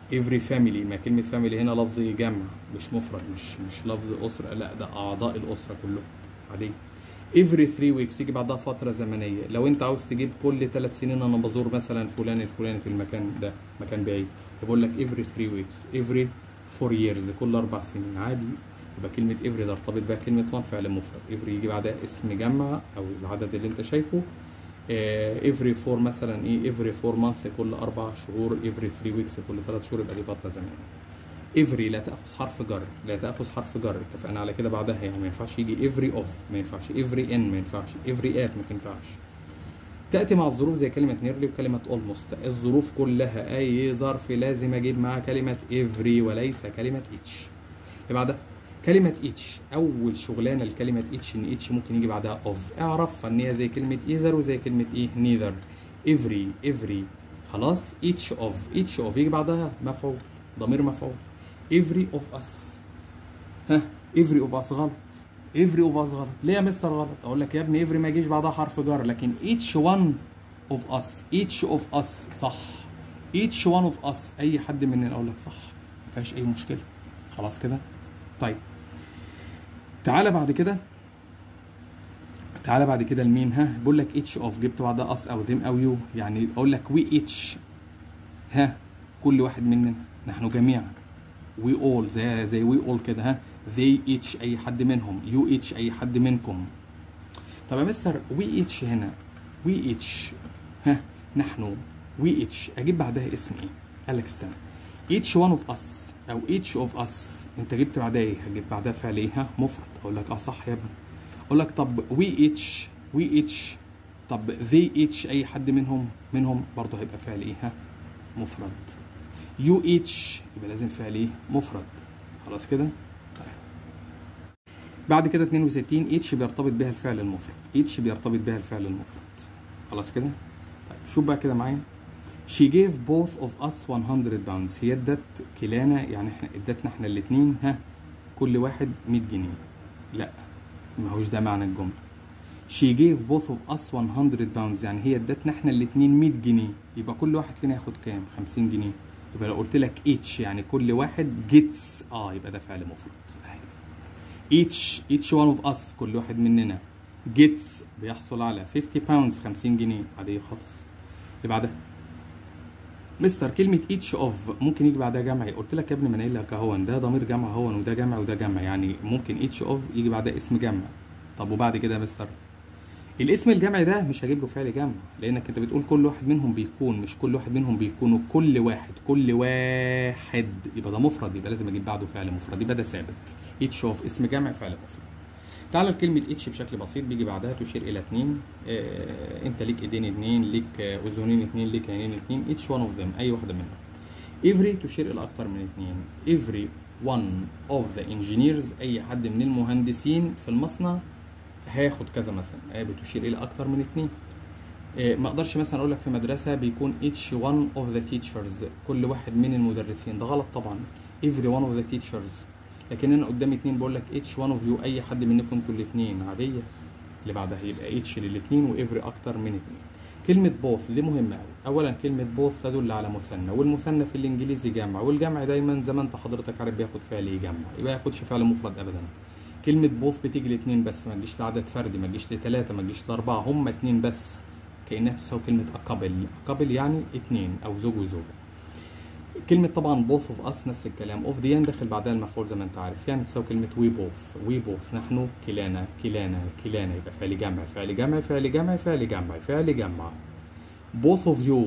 every family ما كلمة family هنا لفظ جمع مش مفرد مش مش لفظ أسرة لا ده أعضاء الأسرة كلهم عادية every three weeks يجي بعدها فترة زمنية لو أنت عاوز تجيب كل ثلاث سنين أنا بزور مثلا فلان الفلاني في المكان ده مكان بعيد يقول لك every three weeks every four years كل أربع سنين عادي يبقى كلمة every ده ارتبط بها كلمة one فعل مفرد every يجي بعدها اسم جمع أو العدد اللي أنت شايفه آه، every four مثلا ايه every four month كل اربع شهور every three weeks كل ثلاث شهور يبقى دي فتره زمنيه every لا تاخذ حرف جر لا تاخذ حرف جر اتفقنا على كده بعدها يعني ما ينفعش يجي every off ما ينفعش every in ما ينفعش every at ما تنفعش تاتي مع الظروف زي كلمه nearly وكلمه almost الظروف كلها اي ظرف لازم اجيب معاه كلمه every وليس كلمه each اللي بعدها كلمة each أول شغلانة لكلمة each إن each ممكن يجي بعدها of اعرف إن هي زي كلمة either وزي كلمة إيه neither every every خلاص each of each of يجي بعدها مفعول ضمير مفعول every of us ها every of us غلط every of us غلط ليه يا مستر غلط أقول لك يا ابني every ما يجيش بعدها حرف جر لكن each one of us each of us صح each one of us أي حد مننا أقول لك صح ما فيهاش أي مشكلة خلاص كده طيب تعالى بعد كده تعالى بعد كده الميم ها بقول لك اتش اوف جبت بعدها اس او ذم او يو يعني اقول لك وي اتش ها كل واحد مننا نحن جميعا وي اول زي زي وي اول كده ها they اتش اي حد منهم يو اتش اي حد منكم طب يا مستر وي اتش هنا وي اتش ها نحن وي اتش اجيب بعدها اسم ايه قال لك استنى each one of us او each of us انت جبت بعدها ايه هجيب بعدها فعل ايه ها مفرد اقول لك اه صح يا ابني اقول لك طب we each we each طب they each اي حد منهم منهم برضه هيبقى فعل ايه ها مفرد you each يبقى لازم فعل ايه مفرد خلاص كده طيب بعد كده 62 each بيرتبط بها الفعل المفرد each بيرتبط بها الفعل المفرد خلاص كده طيب شوف بقى كده معايا She gave both of us 100 pounds هي ادت كلانا يعني احنا ادتنا احنا الاثنين ها كل واحد 100 جنيه لا ما هوش ده معنى الجملة She gave both of us 100 pounds يعني هي ادتنا احنا الاثنين 100 جنيه يبقى كل واحد فينا ياخد كام 50 جنيه يبقى لو قلت لك each يعني كل واحد gets اه يبقى ده فعل مفرد أهي. each each one of us كل واحد مننا gets بيحصل على 50 pounds 50 جنيه عادية خالص اللي بعدها مستر كلمة each of ممكن يجي بعدها جمع قلت لك يا ابني ما انا قايل لك اهون ده ضمير جمع هون وده جمع وده جمع يعني ممكن each of يجي بعدها اسم جمع طب وبعد كده يا مستر الاسم الجمعي ده مش هجيب له فعل جمع لانك انت بتقول كل واحد منهم بيكون مش كل واحد منهم بيكونوا كل واحد كل واحد يبقى ده مفرد يبقى لازم اجيب بعده فعل مفرد يبقى ده ثابت each of اسم جمع فعل مفرد تعالى لكلمة اتش بشكل بسيط بيجي بعدها تشير إلى اتنين آه أنت ليك إيدين اتنين ليك آه أذنين اتنين ليك عينين اتنين each one of them أي واحدة منهم every تشير إلى أكتر من اتنين every one of the engineers أي حد من المهندسين في المصنع هياخد كذا مثلا آه بتشير إلى أكتر من اتنين آه ما اقدرش مثلا اقول لك في مدرسه بيكون each one of the teachers كل واحد من المدرسين ده غلط طبعا every one of the teachers لكن انا قدامي اتنين بقول لك اتش وان اوف يو اي حد منكم انتوا الاتنين عاديه اللي بعدها يبقى اتش للاتنين وافري اكتر من اتنين كلمة بوث دي مهمة أوي، أولا كلمة بوث تدل على مثنى والمثنى في الإنجليزي جمع والجمع دايما زي ما أنت حضرتك عارف بياخد فعل يجمع يبقى ياخدش فعل مفرد أبدا كلمة بوث بتيجي لاتنين بس ما تجيش لعدد فردي ما تجيش لتلاتة ما تجيش لأربعة هما اتنين بس كأنها تساوي كلمة أقابل أقابل يعني اتنين أو زوج وزوجة كلمة طبعا both of us نفس الكلام of the end داخل بعدها المفعول زي ما انت عارف يعني تساوي كلمة we both we both نحن كلانا كلانا كلانا يبقى فعل جمع فعل جمع فعل جمع فعل جمع فعل جمع both of you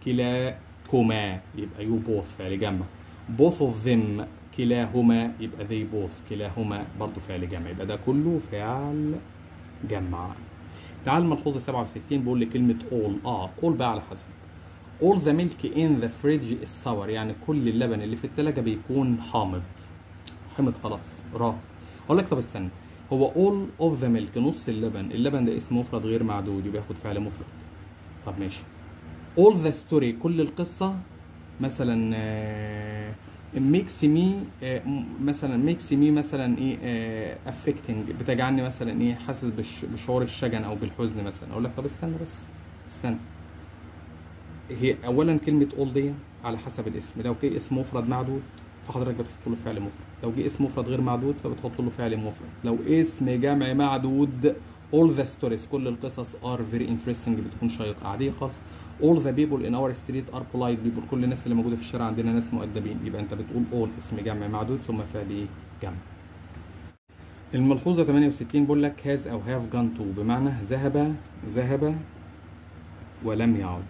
كلاكما يبقى you both فعل جمع both of them كلاهما يبقى they both كلاهما برضو فعل جمع يبقى ده كله فعل جمع تعال ملحوظة 67 بيقول لي كلمة all اه all بقى على حسب all the milk in the fridge is sour يعني كل اللبن اللي في التلاجة بيكون حامض حمض خلاص را اقول لك طب استنى هو all of the milk نص اللبن اللبن ده اسم مفرد غير معدود يبقى ياخد فعل مفرد طب ماشي all the story كل القصة مثلا آه، makes me آه، م- مثلا makes me مثلا ايه آه، affecting بتجعلني مثلا ايه حاسس بالش- بشعور الشجن او بالحزن مثلا اقول لك طب استنى بس استنى هي اولا كلمه اول دي على حسب الاسم لو جه اسم مفرد معدود فحضرتك بتحط له فعل مفرد لو جه اسم مفرد غير معدود فبتحط له فعل مفرد لو اسم جمع معدود all the stories كل القصص are very interesting بتكون شيقة عادية خالص all the people in our street are polite people كل الناس اللي موجودة في الشارع عندنا ناس مؤدبين يبقى انت بتقول all اسم جمع معدود ثم فعل ايه جمع الملحوظة 68 بيقول لك has أو have gone to بمعنى ذهب ذهب ولم يعد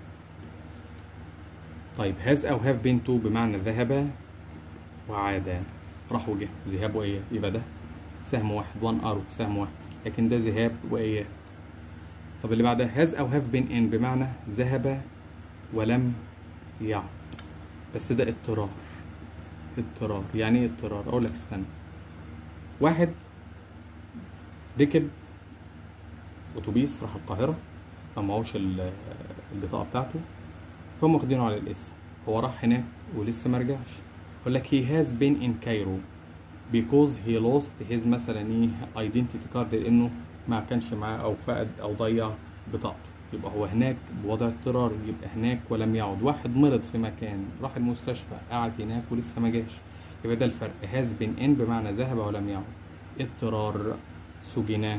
طيب has أو have been to بمعنى ذهب وعاد راح وجه ذهاب وإياب يبقى ده سهم واحد one arrow سهم واحد لكن ده ذهاب وإياب طب اللي بعدها has أو have been in بمعنى ذهب ولم يعد بس ده اضطرار اضطرار يعني ايه اضطرار اقول لك استنى واحد ركب اتوبيس راح القاهره ما معهوش ال- البطاقه بتاعته فهم واخدينه على الاسم هو راح هناك ولسه ما رجعش يقول لك he has been in Cairo because he lost his مثلا ايه identity card لانه ما كانش معاه او فقد او ضيع بطاقته يبقى هو هناك بوضع اضطراري يبقى هناك ولم يعد واحد مرض في مكان راح المستشفى قعد هناك ولسه ما جاش يبقى ده الفرق has been in بمعنى ذهب ولم يعد اضطرار سجن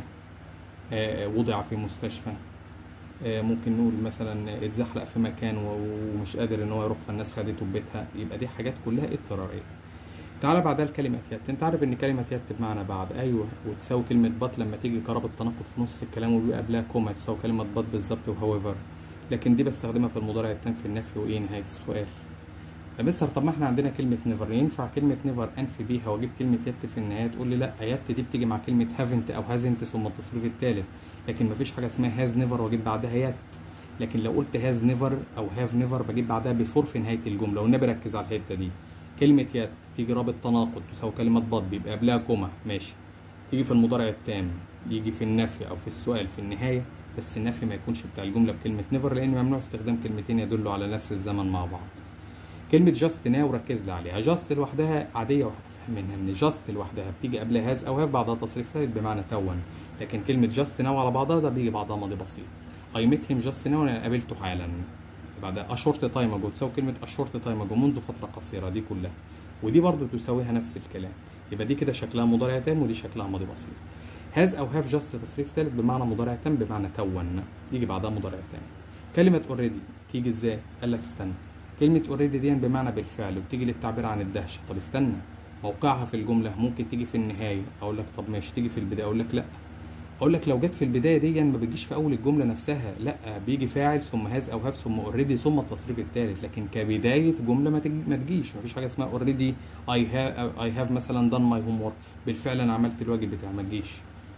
آه، وضع في مستشفى آه، ممكن نقول مثلا اتزحلق في مكان و- ومش قادر ان هو يروح فالناس خدته ببيتها يبقى دي حاجات كلها اضطراريه تعالى بعدها لكلمة يت انت عارف ان كلمة يت بمعنى بعد ايوه وتساوي كلمة بط لما تيجي قرابة تناقض في نص الكلام وبيبقى قبلها كوما تساوي كلمة بط بالظبط وهاويفر لكن دي بستخدمها في المضارع التام في النفي وايه نهاية السؤال يا مستر طب ما احنا عندنا كلمة نيفر ينفع كلمة نيفر انفي بيها واجيب كلمة يت في النهاية تقول لي لا يت دي بتيجي مع كلمة هافنت او هازنت ثم التصريف الثالث لكن مفيش حاجة اسمها هاز نيفر واجيب بعدها يت لكن لو قلت هاز نيفر او هاف نيفر بجيب بعدها بيفور في نهاية الجملة والنبي ركز على الحتة دي كلمة يت تيجي رابط تناقض تساوي كلمة بط بيبقى قبلها كوما ماشي تيجي في المضارع التام يجي في النفي او في السؤال في النهاية بس النفي ما يكونش بتاع الجملة بكلمة نيفر لان ممنوع استخدام كلمتين يدلوا على نفس الزمن مع بعض كلمة جاست ناو ركز لي عليها جاست لوحدها عادية وهتفهم منها ان جاست لوحدها بتيجي قبلها هاز او هاف بعدها تصريف ثالث بمعنى تون لكن كلمة جاست ناو على بعضها ده بيجي بعدها ماضي بسيط I met him just now انا قابلته حالا بعدها a short time ago تساوي كلمة a short time ago منذ فترة قصيرة دي كلها ودي برضو تساويها نفس الكلام يبقى دي كده شكلها مضارع تام ودي شكلها ماضي بسيط هاز او هاف جاست تصريف ثالث بمعنى مضارع تام بمعنى تون يجي بعدها مضارع تام كلمة اوريدي تيجي ازاي؟ قال لك استنى كلمة اوريدي دي بمعنى بالفعل وبتيجي للتعبير عن الدهشة طب استنى موقعها في الجملة ممكن تيجي في النهاية أقول لك طب ماشي تيجي في البداية أقول لك لأ أقول لك لو جت في البداية دي ما بتجيش في أول الجملة نفسها لأ بيجي فاعل ثم هاز أو هاف ثم اوريدي ثم التصريف الثالث لكن كبداية جملة ما, تج... ما تجيش مفيش حاجة اسمها اوريدي أي هاف أي هاف مثلا done my homework بالفعل أنا عملت الواجب بتاعي ما تجيش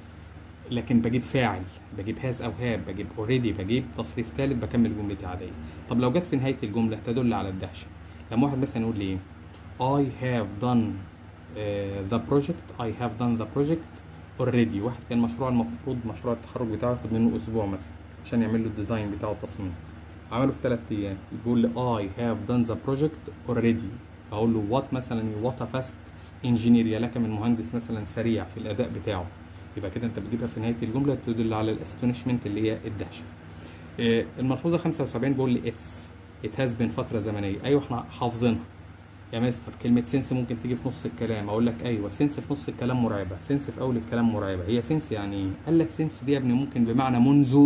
لكن بجيب فاعل بجيب هاز او هاب بجيب اوريدي بجيب تصريف ثالث بكمل جملتي عاديه طب لو جت في نهايه الجمله تدل على الدهشه لما واحد مثلا يقول لي ايه I have done uh, the project I have done the project already واحد كان مشروع المفروض مشروع التخرج بتاعه ياخد منه اسبوع مثلا عشان يعمل له الديزاين بتاعه التصميم عمله في ثلاث ايام يقول لي I have done the project already اقول له what مثلا what a fast engineer يا لك من مهندس مثلا سريع في الاداء بتاعه يبقى كده انت بتجيبها في نهايه الجمله تدل على الاستونشمنت اللي هي الدهشه آه، الملحوظه 75 بيقول لي اتس ات هاز بين فتره زمنيه ايوه احنا حافظينها يا مستر كلمة سنس ممكن تيجي في نص الكلام أقول لك أيوه سنس في نص الكلام مرعبة سنس في أول الكلام مرعبة هي سنس يعني إيه؟ قال لك سنس دي يا ابني ممكن بمعنى منذ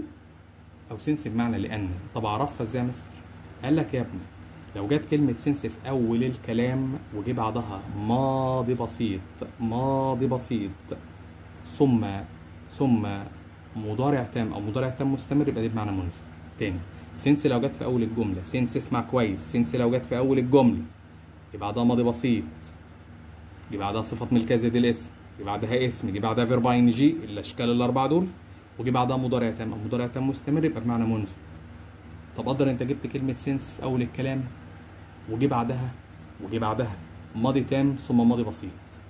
أو سنس بمعنى لأن طب أعرفها إزاي يا مستر؟ قال لك يا ابني لو جت كلمة سنس في أول الكلام وجه بعدها ماضي بسيط ماضي بسيط ثم ثم مضارع تام او مضارع تام مستمر يبقى دي بمعنى منذ تاني سنس لو جت في اول الجمله سنس اسمع كويس سنس لو جت في اول الجمله يبقى بعدها ماضي بسيط يجي بعدها صفه ملكيه زي دي الاسم يجي بعدها اسم يجي بعدها فيرب ان جي الاشكال الاربعه دول ويجي بعدها مضارع تام او مضارع تام مستمر يبقى بمعنى منذ طب قدر انت جبت كلمه سنس في اول الكلام وجي بعدها وجي بعدها ماضي تام ثم ماضي بسيط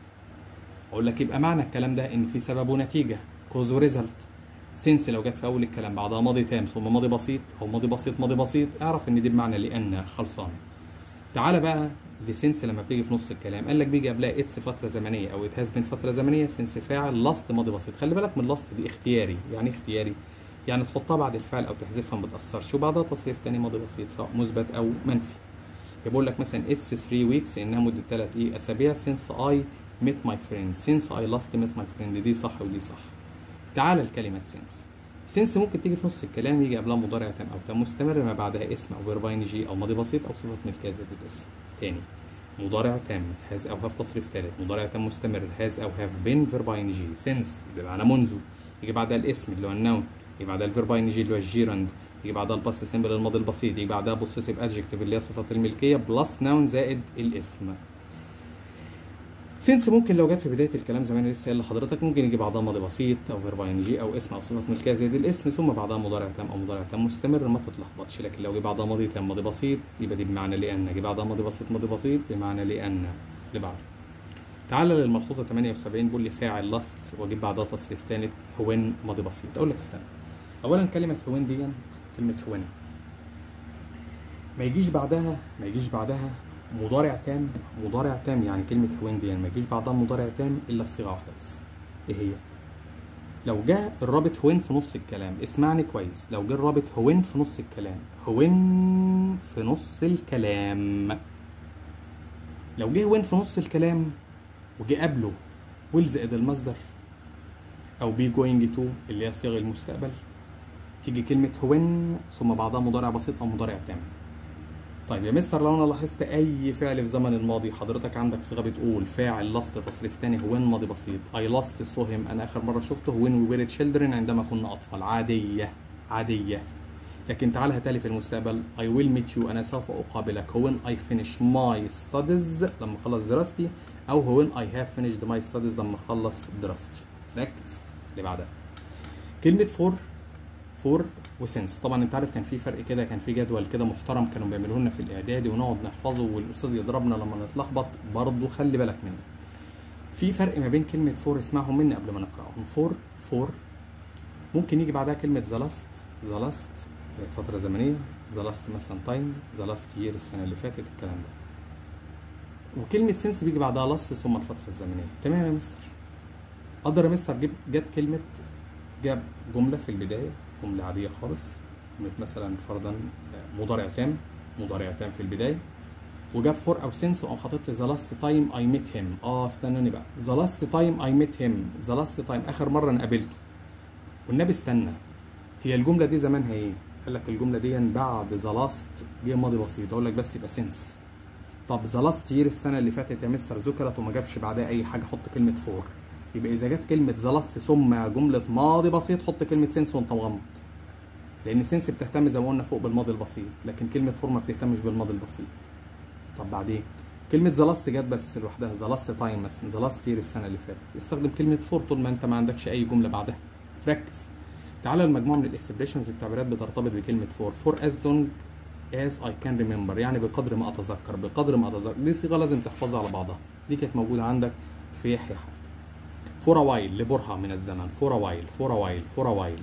اقول لك يبقى معنى الكلام ده ان في سبب ونتيجه كوز وريزلت سنس لو جت في اول الكلام بعدها ماضي تام ثم ماضي بسيط او ماضي بسيط ماضي بسيط اعرف ان دي بمعنى لان خلصان تعالى بقى لسنس لما بتيجي في نص الكلام قال لك بيجي قبلها اتس فتره زمنيه او ات هاز بين فتره زمنيه سنس فاعل لاست ماضي بسيط خلي بالك من لاست دي اختياري يعني إيه اختياري يعني تحطها بعد الفعل او تحذفها ما بتاثرش وبعدها تصريف تاني ماضي بسيط سواء مثبت او منفي بقول لك مثلا اتس 3 ويكس انها مده 3 ايه اسابيع since I met my friend since I last met my friend دي صح ودي صح تعال الكلمه since since ممكن تيجي في نص الكلام يجي قبلها مضارع تام او تام مستمر ما بعدها اسم او فيرب ان جي او ماضي بسيط او صفه ملكيه زائد الاسم تاني مضارع تام هاز او هاف تصريف ثالث مضارع تام مستمر هاز او هاف بين فيرب ان جي since بمعنى منذ يجي بعدها الاسم اللي هو النون يجي بعدها الفيرب ان جي اللي هو الجيرند يجي بعدها الباست سيمبل الماضي البسيط يجي بعدها بوسيسيف ادجكتيف اللي هي صفه الملكيه بلس نون زائد الاسم سينس ممكن لو جت في بدايه الكلام زي ما انا لسه قايل لحضرتك ممكن يجي بعدها ماضي بسيط او فيرب ان جي او اسم او صفه ملكيه زائد الاسم ثم بعدها مضارع تام او مضارع تام مستمر ما تتلخبطش لكن لو جه بعدها ماضي تام ماضي بسيط يبقى دي بمعنى لان جه بعدها ماضي بسيط ماضي بسيط بمعنى لان اللي بعده تعال للملحوظه 78 بيقول لي فاعل لاست واجيب بعدها تصريف ثالث هوين ماضي بسيط اقول لك استنى اولا كلمه هوين دي كلمه هوين ما يجيش بعدها ما يجيش بعدها مضارع تام مضارع تام يعني كلمة هوين دي يعني ما يجيش بعدها مضارع تام إلا في صيغة واحدة بس إيه هي؟ لو جاء الرابط هوين في نص الكلام اسمعني كويس لو جه الرابط هوين في نص الكلام هوين في نص الكلام لو جه هوين في نص الكلام وجه قبله ويل زائد المصدر أو بي جوينج تو اللي هي صيغ المستقبل تيجي كلمة هوين ثم بعدها مضارع بسيط أو مضارع تام طيب يا مستر لو انا لاحظت اي فعل في زمن الماضي حضرتك عندك صيغه بتقول فاعل لاست تصريف تاني هو ماضي بسيط اي لاست سوهم انا اخر مره شفته وين وي وير تشيلدرن عندما كنا اطفال عاديه عاديه لكن تعال هتالي في المستقبل I will meet you أنا سوف أقابلك when I finish my studies لما أخلص دراستي أو when I have finished my studies لما أخلص دراستي ركز اللي بعدها كلمة فور فور وسنس طبعا انت عارف كان في فرق كده كان في جدول كده محترم كانوا بيعملوه لنا في الاعدادي ونقعد نحفظه والاستاذ يضربنا لما نتلخبط برضه خلي بالك منه في فرق ما بين كلمه فور اسمعهم مني قبل ما نقراهم فور فور ممكن يجي بعدها كلمه ذا لاست ذا لاست زي فتره زمنيه ذا لاست مثلا تايم ذا لاست يير السنه اللي فاتت الكلام ده وكلمه سنس بيجي بعدها لاست ثم الفتره الزمنيه تمام يا مستر اقدر يا مستر جبت جت كلمه جاب جمله في البدايه جملة عادية خالص جملة مثلا فرضا مضارع تام مضارع تام في البداية وجاب فور او سنس وقام حاطط لي ذا لاست تايم اي ميت هيم اه استنوني بقى ذا لاست تايم اي ميت هيم ذا لاست تايم اخر مرة انا قابلته والنبي استنى هي الجملة دي زمانها ايه؟ قال لك الجملة دي بعد ذا لاست جه ماضي بسيط اقول لك بس يبقى سنس طب ذا لاست يير السنة اللي فاتت يا مستر ذكرت وما جابش بعدها اي حاجة حط كلمة فور يبقى اذا جت كلمه ذا لاست ثم جمله ماضي بسيط حط كلمه سنس وانت مغمض لان سنس بتهتم زي ما قلنا فوق بالماضي البسيط لكن كلمه فور ما بتهتمش بالماضي البسيط طب بعدين كلمة ذا لاست جت بس لوحدها ذا لاست تايم مثلا ذا لاست يير السنة اللي فاتت استخدم كلمة فور طول ما انت ما عندكش أي جملة بعدها ركز تعالى المجموعة من الاكسبريشنز التعبيرات بترتبط بكلمة فور فور از لونج از اي كان ريمبر يعني بقدر ما اتذكر بقدر ما اتذكر دي صيغة لازم تحفظها على بعضها دي كانت موجودة عندك في يحيى حق فور وايل لبرهة من الزمن فور وايل فور وايل فور وايل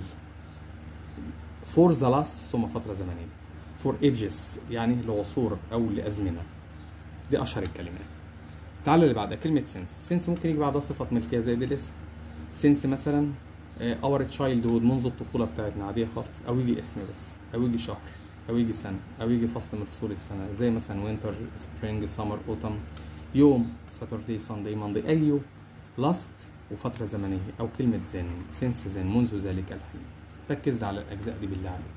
فور ذا لاست ثم فترة زمنية فور ايجز يعني لعصور أو لأزمنة دي أشهر الكلمات تعال اللي بعدها كلمة سنس سنس ممكن يجي بعدها صفة ملكية زي دي الاسم سنس مثلا اور تشايلد هود منذ الطفولة بتاعتنا عادية خالص أو يجي اسم بس أو يجي شهر أو يجي سنة أو يجي فصل من فصول السنة زي مثلا وينتر سبرينج سمر اوتم يوم ساتردي ساندي ماندي أي يوم لاست وفترة زمنية أو كلمة زن سنس زن منذ ذلك الحين ركز على الأجزاء دي بالله عليك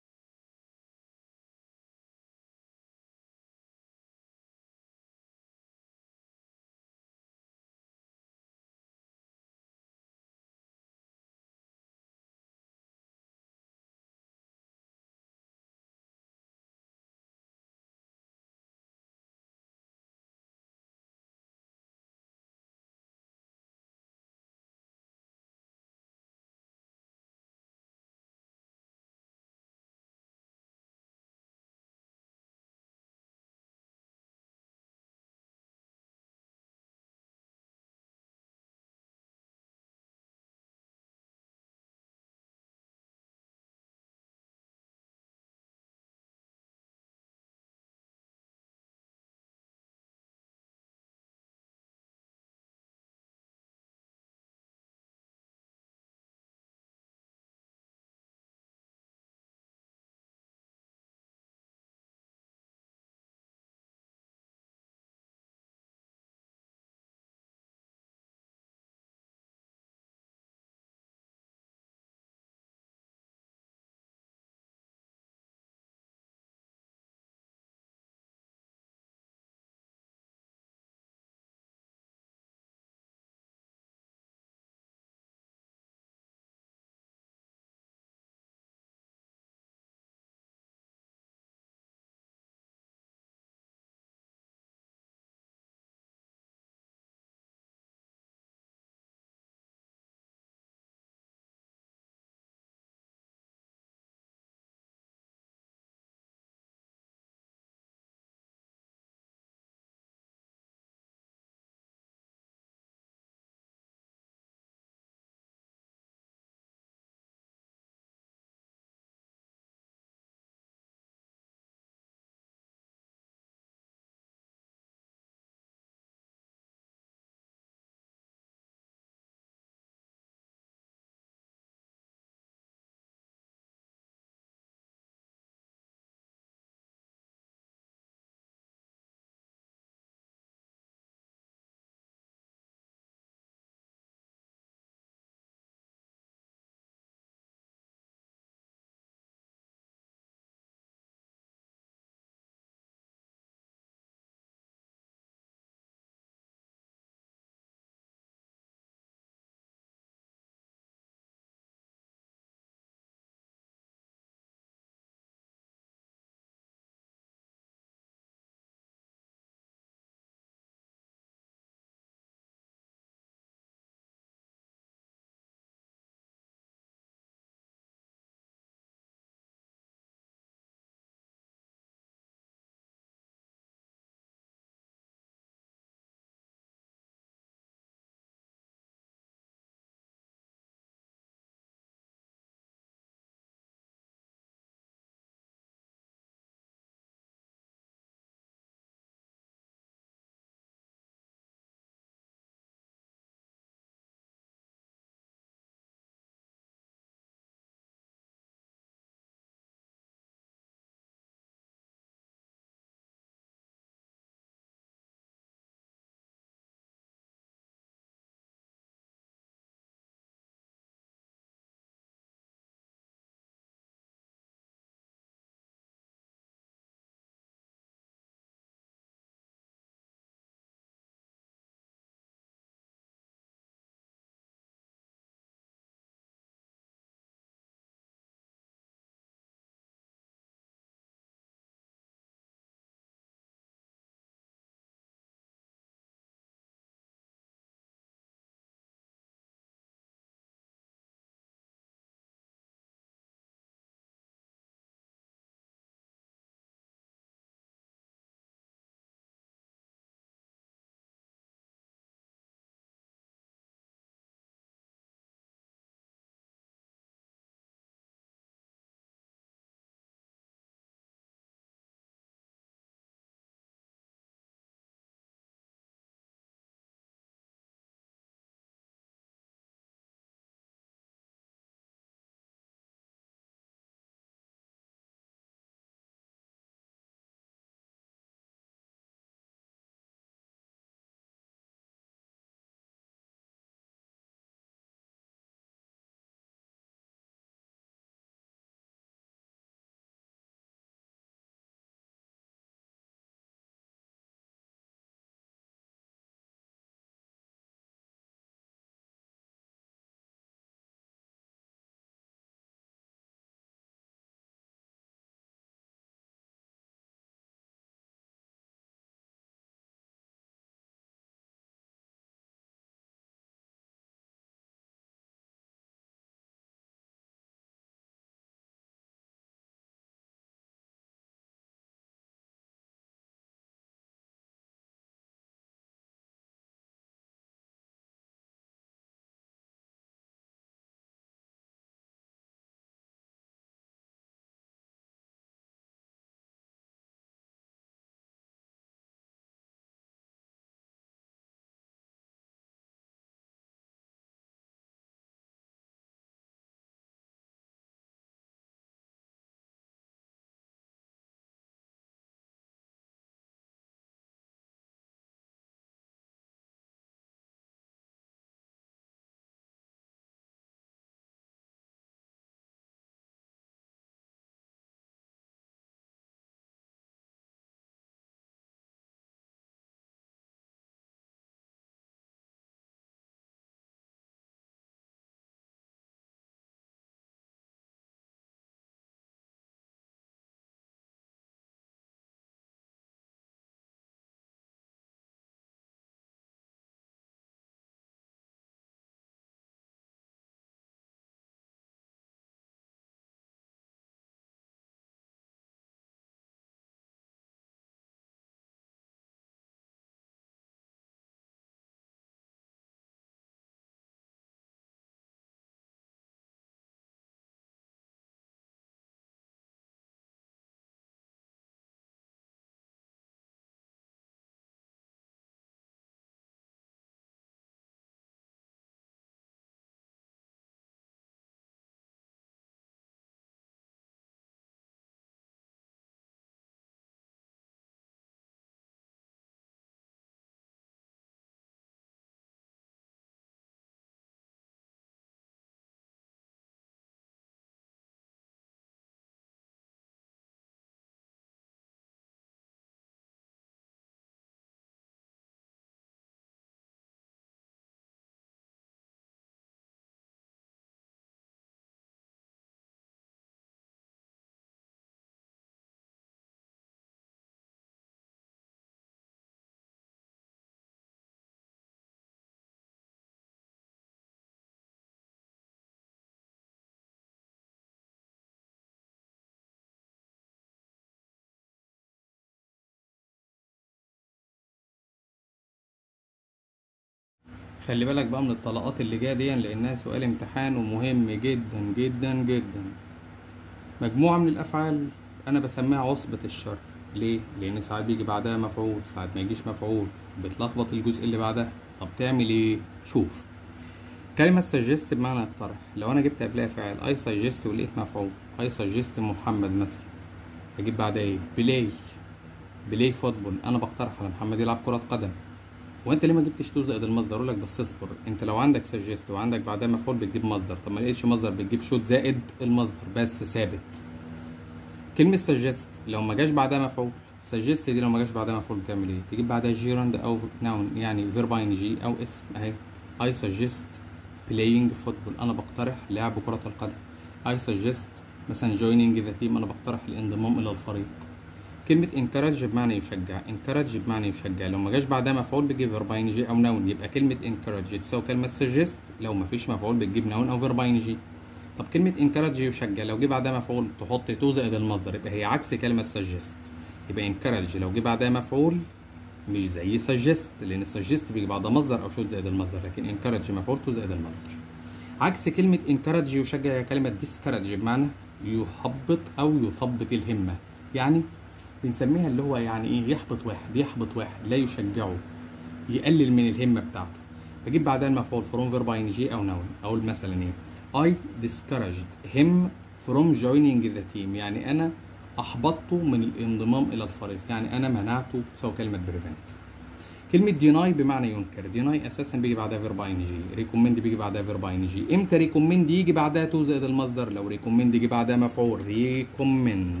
خلي بالك بقى من الطلقات اللي جايه دي لانها سؤال امتحان ومهم جدا جدا جدا مجموعه من الافعال انا بسميها عصبه الشر ليه لان ساعات بيجي بعدها مفعول ساعات ما يجيش مفعول بتلخبط الجزء اللي بعدها طب تعمل ايه شوف كلمة سجست بمعنى اقترح لو انا جبت قبلها فعل اي سجست ولقيت مفعول اي سجست محمد مثلا اجيب بعدها ايه بلاي بلاي فوتبول انا بقترح على محمد يلعب كرة قدم وانت ليه ما جبتش تو زائد المصدر اقول لك بس اصبر انت لو عندك سجست وعندك بعدها مفعول بتجيب مصدر طب ما لقيتش مصدر بتجيب شوت زائد المصدر بس ثابت كلمة سجست لو ما جاش بعدها مفعول سجست دي لو ما جاش بعدها مفعول بتعمل ايه تجيب بعدها جيراند او ناون يعني فيرب ان جي او اسم اهي اي سجست بلاينج فوتبول انا بقترح لعب كرة القدم اي سجست مثلا جويننج ذا تيم انا بقترح الانضمام الى الفريق كلمة encourage بمعنى يشجع encourage بمعنى يشجع لو ما جاش بعدها مفعول بتجيب verb ing او noun يبقى كلمة encourage تساوي كلمة suggest لو ما فيش مفعول بتجيب noun او verb ing طب كلمة encourage يشجع لو جه بعدها مفعول تحط تو زائد المصدر يبقى هي عكس كلمة suggest يبقى encourage لو جه بعدها مفعول مش زي suggest لأن suggest بيجي بعدها مصدر أو شوت زائد المصدر لكن encourage مفعول تو زائد المصدر عكس كلمة encourage يشجع هي كلمة discourage بمعنى يحبط أو يثبط الهمة يعني بنسميها اللي هو يعني ايه يحبط واحد يحبط واحد لا يشجعه يقلل من الهمه بتاعته بجيب بعدها المفعول فروم فيرب ان جي او نون اقول مثلا ايه I discouraged him from joining the team يعني انا احبطته من الانضمام الى الفريق يعني انا منعته سوى كلمه prevent كلمة ديناي بمعنى ينكر ديناي اساسا بيجي بعدها فيرب ان جي ريكومند بيجي بعدها فيرب ان جي امتى ريكومند يجي بعدها تو زائد المصدر لو ريكومند يجي بعدها مفعول ريكومند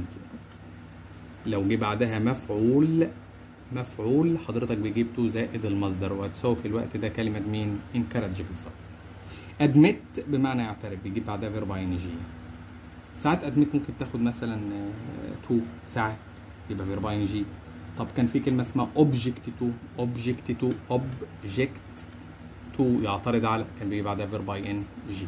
لو جه بعدها مفعول مفعول حضرتك بتجيب تو زائد المصدر وهتساوي في الوقت ده كلمة مين؟ encourage بالظبط. admit بمعنى يعترف بيجيب بعدها فيرب ان جي. ساعات admit ممكن تاخد مثلا تو ساعات يبقى فيرب ان جي. طب كان في كلمة اسمها object to object to object to يعترض على كان بيجي بعدها فيرب ان جي.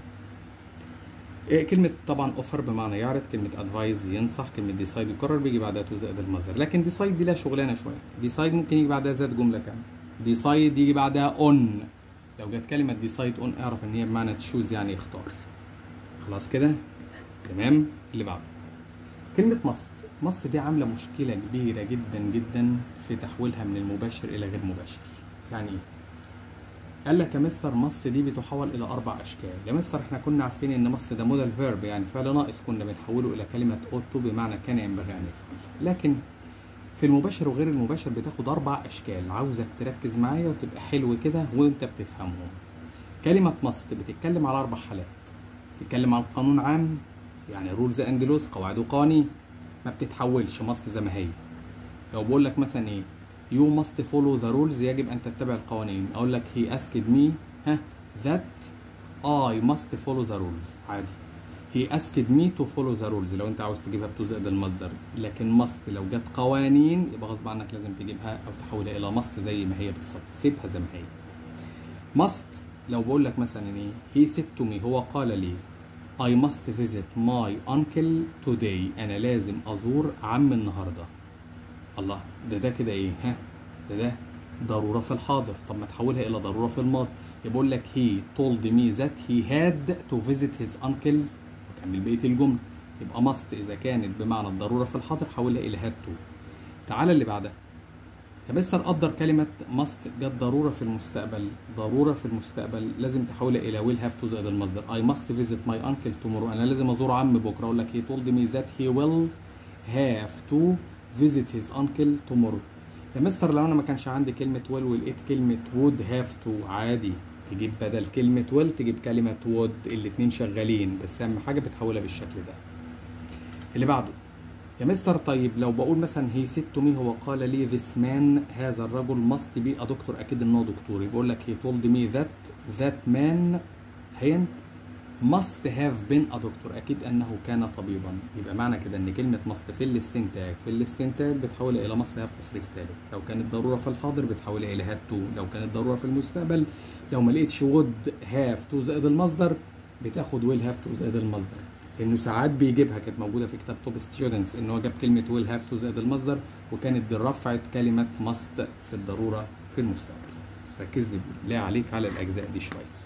كلمة طبعا اوفر بمعنى يعرض كلمة ادفايز ينصح كلمة ديسايد يقرر بيجي بعدها تو زائد المصدر لكن ديسايد دي لها شغلانة شوية ديسايد ممكن يجي بعدها زائد جملة كاملة ديسايد يجي بعدها اون لو جت كلمة ديسايد اون اعرف ان هي بمعنى تشوز يعني اختار خلاص كده تمام اللي بعده كلمة ماست ماست دي عاملة مشكلة كبيرة جدا جدا في تحويلها من المباشر إلى غير مباشر يعني ايه؟ قال لك يا مستر ماست دي بتحول الى اربع اشكال يا مستر احنا كنا عارفين ان ماست ده مودال فيرب يعني فعل ناقص كنا بنحوله الى كلمه اوتو بمعنى كان ينبغي ان يفعل لكن في المباشر وغير المباشر بتاخد اربع اشكال عاوزك تركز معايا وتبقى حلو كده وانت بتفهمهم كلمه ماست بتتكلم على اربع حالات بتتكلم عن قانون عام يعني رولز اند لوز قواعد وقوانين ما بتتحولش ماست زي ما هي لو بقول لك مثلا ايه you must follow the rules يجب أن تتبع القوانين أقول لك he asked me ها that I must follow the rules عادي he asked me to follow the rules لو أنت عاوز تجيبها بتو زائد المصدر لكن must لو جت قوانين يبقى غصب عنك لازم تجيبها أو تحولها إلى must زي ما هي بالظبط سيبها زي ما هي must لو بقول لك مثلا إيه he said to me هو قال لي I must visit my uncle today أنا لازم أزور عم النهارده الله ده ده كده ايه ها ده ده ضرورة في الحاضر طب ما تحولها إلى ضرورة في الماضي يقول لك he told me that he had to visit his uncle وكمل بقية الجملة يبقى must إذا كانت بمعنى الضرورة في الحاضر حولها إلى had to تعالى اللي بعدها يا مستر قدر كلمة must جت ضرورة في المستقبل ضرورة في المستقبل لازم تحولها إلى will have to زائد المصدر I must visit my uncle tomorrow أنا لازم أزور عم بكرة أقول لك he told me that he will have to visit his uncle tomorrow يا مستر لو انا ما كانش عندي كلمة will ولقيت كلمة would have to عادي تجيب بدل كلمة will تجيب كلمة would الاتنين شغالين بس اهم حاجة بتحولها بالشكل ده اللي بعده يا مستر طيب لو بقول مثلا هي said to me هو قال لي this man هذا الرجل must be a doctor اكيد ان هو دكتور يقول لك he told me that that man هين must have been a doctor اكيد انه كان طبيبا يبقى معنى كده ان كلمه must في الاستنتاج في الاستنتاج بتحولها الى must have تصريف ثالث لو كانت ضروره في الحاضر بتحولها الى had to لو كانت ضروره في المستقبل لو ما لقيتش would have to زائد المصدر بتاخد will have to زائد المصدر لانه ساعات بيجيبها كانت موجوده في كتاب توب ستودنتس ان هو جاب كلمه will have to زائد المصدر وكانت دي رفعت كلمه must في الضروره في المستقبل ركز لي بالله عليك على الاجزاء دي شويه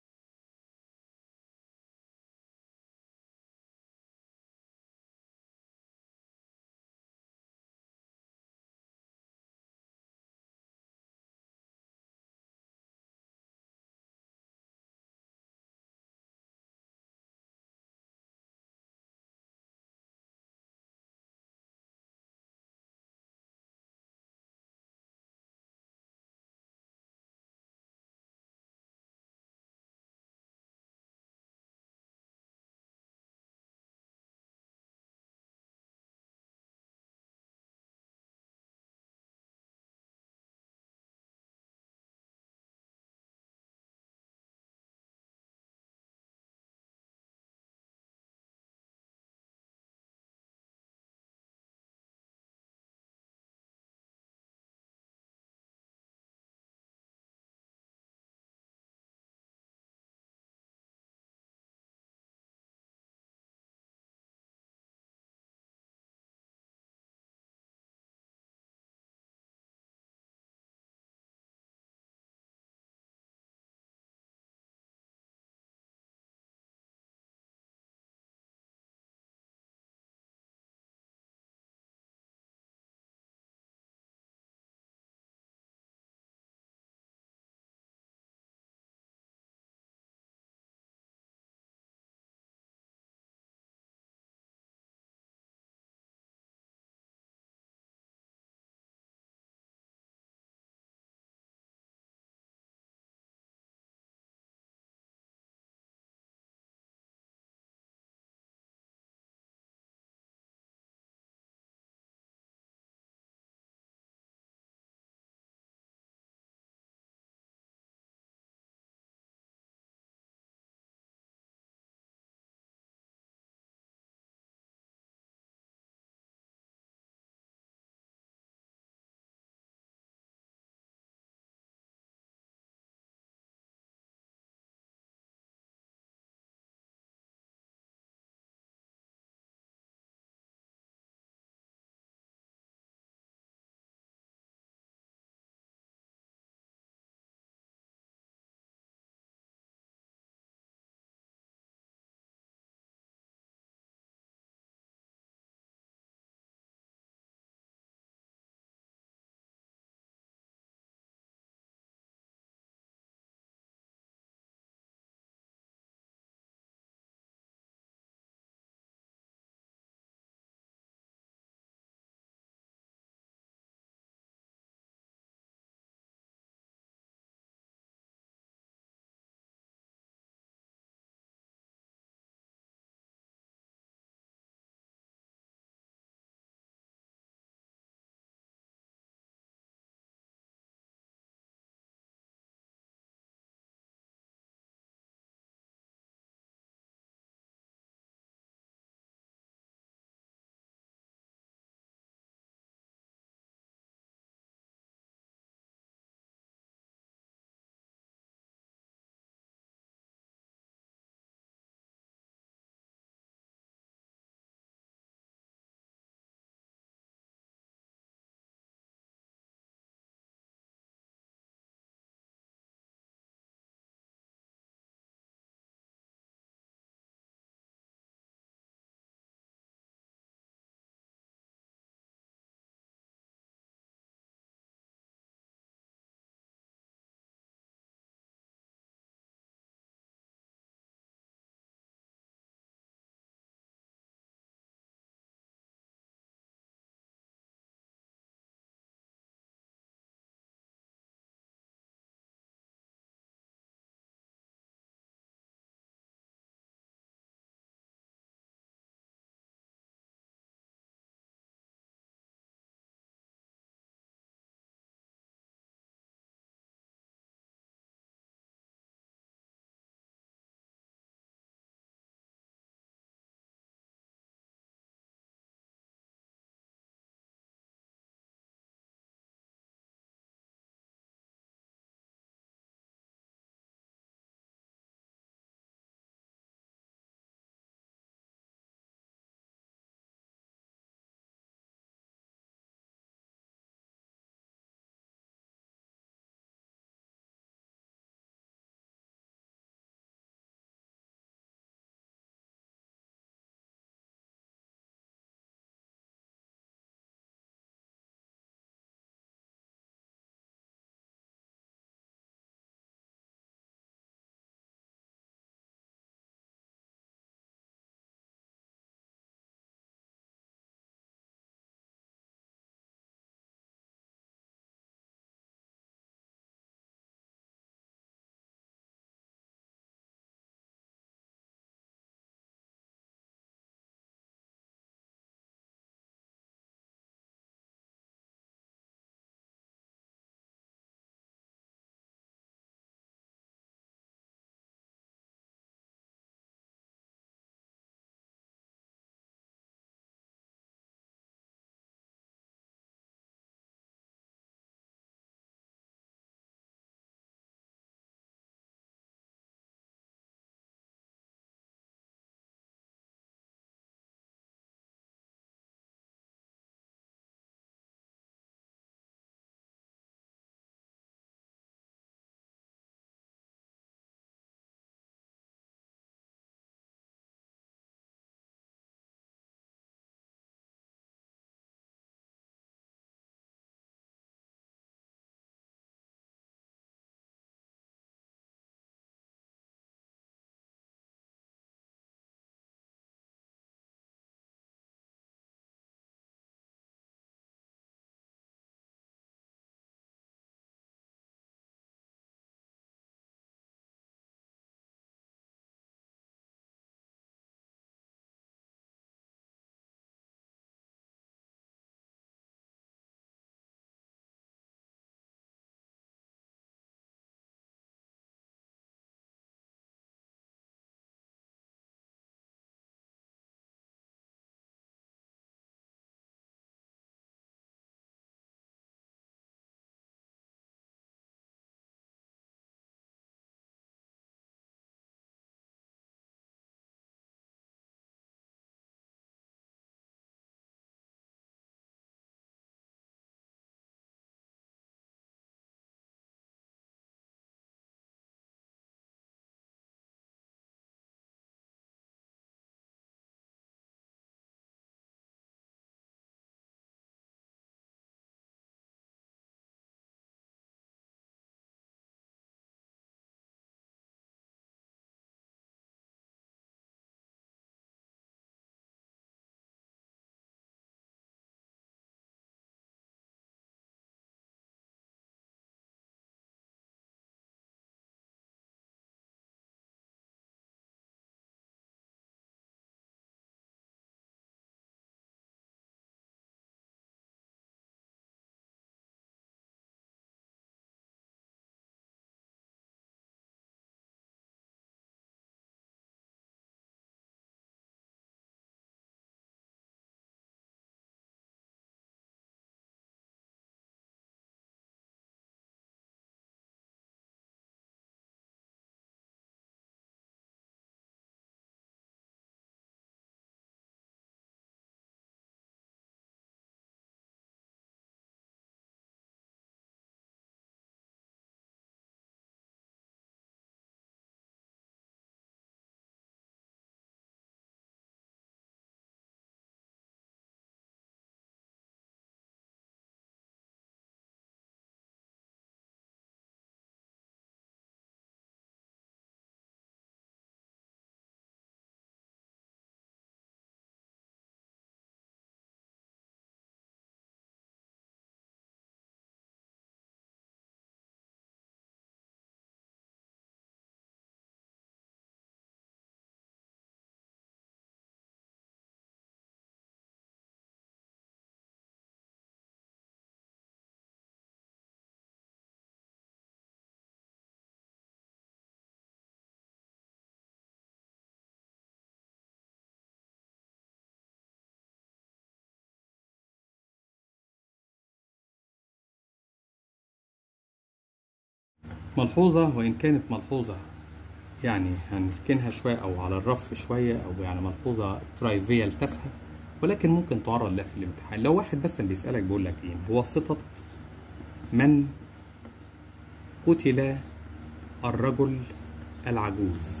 ملحوظة وإن كانت ملحوظة يعني هنركنها شوية أو على الرف شوية أو يعني ملحوظة ترايفيال تافهة ولكن ممكن تعرض لها في الامتحان لو واحد بس بيسألك بيقول لك إيه بواسطة من قتل الرجل العجوز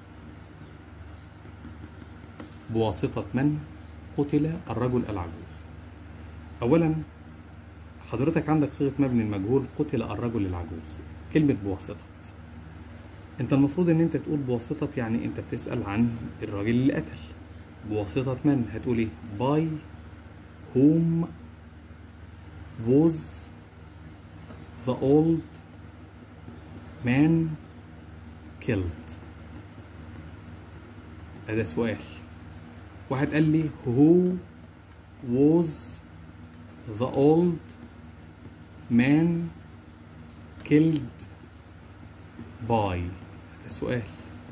بواسطة من قتل الرجل العجوز أولا حضرتك عندك صيغة مبني المجهول قتل الرجل العجوز كلمة بواسطة انت المفروض ان انت تقول بواسطة يعني انت بتسأل عن الراجل اللي قتل بواسطة من هتقول ايه by whom was the old man killed ده سؤال واحد قال لي who was the old man killed by ده سؤال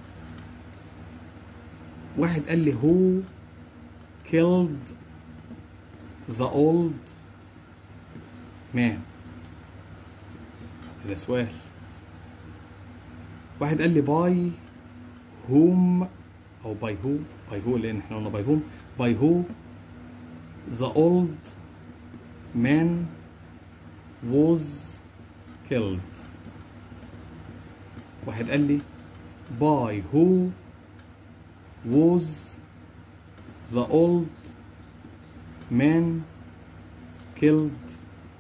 واحد قال لي who killed the old man ده سؤال واحد قال لي by whom او by who by who لان احنا قلنا by whom by who the old man was killed واحد قال لي by who was the old man killed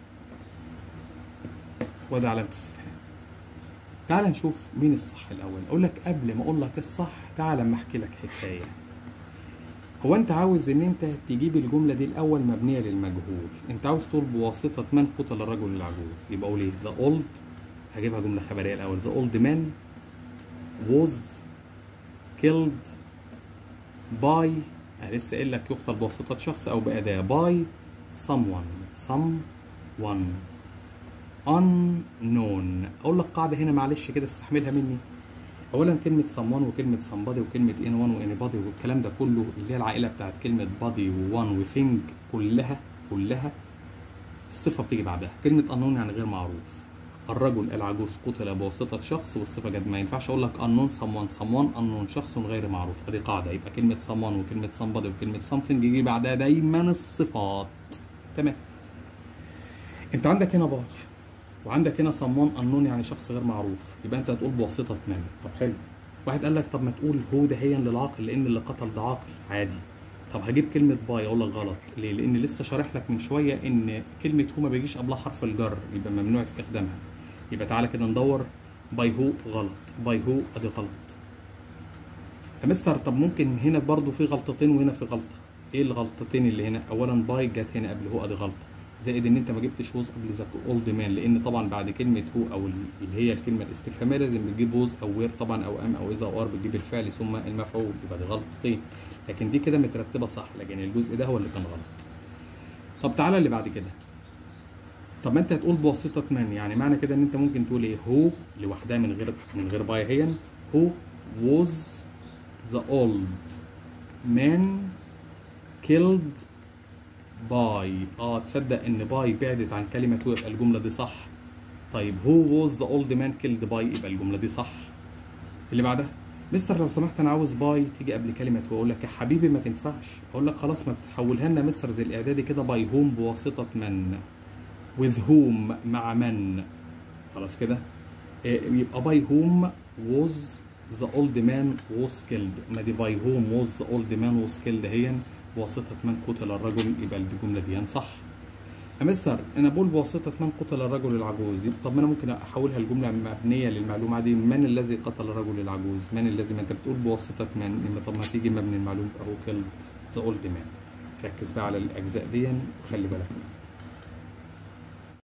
وده علامة استفهام تعال نشوف مين الصح الأول أقول لك قبل ما أقول لك الصح تعال أما أحكي لك حكاية هو أنت عاوز إن أنت تجيب الجملة دي الأول مبنية للمجهول أنت عاوز تقول بواسطة من قتل الرجل العجوز يبقى قول إيه the old هجيبها جملة خبرية الأول the old man was killed by أنا لسه قايل لك يقتل بواسطة شخص أو بأداة by someone someone unknown أقول لك قاعدة هنا معلش كده استحملها مني أولا كلمة someone وكلمة somebody وكلمة anyone وanybody والكلام ده كله اللي هي العائلة بتاعت كلمة body وone وthing كلها كلها الصفة بتيجي بعدها كلمة unknown يعني غير معروف الرجل العجوز قتل بواسطة شخص والصفة جد ما ينفعش أقول لك unknown someone someone unknown شخص غير معروف ادي قاعدة يبقى كلمة someone وكلمة somebody وكلمة something يجي بعدها دايما الصفات تمام انت عندك هنا باي وعندك هنا someone unknown يعني شخص غير معروف يبقى انت هتقول بواسطة من طب حلو واحد قال لك طب ما تقول هو دهيا للعاقل لان اللي قتل ده عاقل عادي طب هجيب كلمة باي اقول لك غلط ليه؟ لان لسه شارح لك من شوية ان كلمة هو ما بيجيش قبلها حرف الجر يبقى ممنوع استخدامها يبقى تعالى كده ندور باي هو غلط باي هو ادي غلط يا مستر طب ممكن هنا برضو في غلطتين وهنا في غلطة ايه الغلطتين اللي هنا اولا باي جت هنا قبل هو ادي غلطة زائد ان انت ما جبتش ووز قبل ذاك اولد مان لان طبعا بعد كلمه هو او اللي هي الكلمه الاستفهاميه لازم بتجيب ووز او وير طبعا او ام او اذا او ار بتجيب الفعل ثم المفعول يبقى دي غلطتين لكن دي كده مترتبه صح لكن الجزء ده هو اللي كان غلط طب تعالى اللي بعد كده طب ما انت هتقول بواسطه من يعني معنى كده ان انت ممكن تقول ايه هو لوحدها من غير من غير باي هي هو was the old man killed باي اه تصدق ان باي بعدت عن كلمة هو يبقى الجملة دي صح طيب هو was the old man killed باي يبقى الجملة دي صح اللي بعدها مستر لو سمحت انا عاوز باي تيجي قبل كلمة هو اقول لك يا حبيبي ما تنفعش اقول لك خلاص ما تحولها لنا مستر زي الاعدادي كده باي هوم بواسطة من with whom مع من خلاص كده إيه يبقى باي هوم was the old man was killed ما دي باي هوم was the old man was killed هي بواسطة من قتل الرجل يبقى الجملة دي صح يا مستر انا بقول بواسطة من قتل الرجل العجوز طب ما انا ممكن احولها لجملة مبنية للمعلومة دي من الذي قتل الرجل العجوز من الذي ما انت بتقول بواسطة من طب ما تيجي مبني المعلومة اهو كلب ذا اولد مان ركز بقى على الاجزاء دي وخلي بالك منها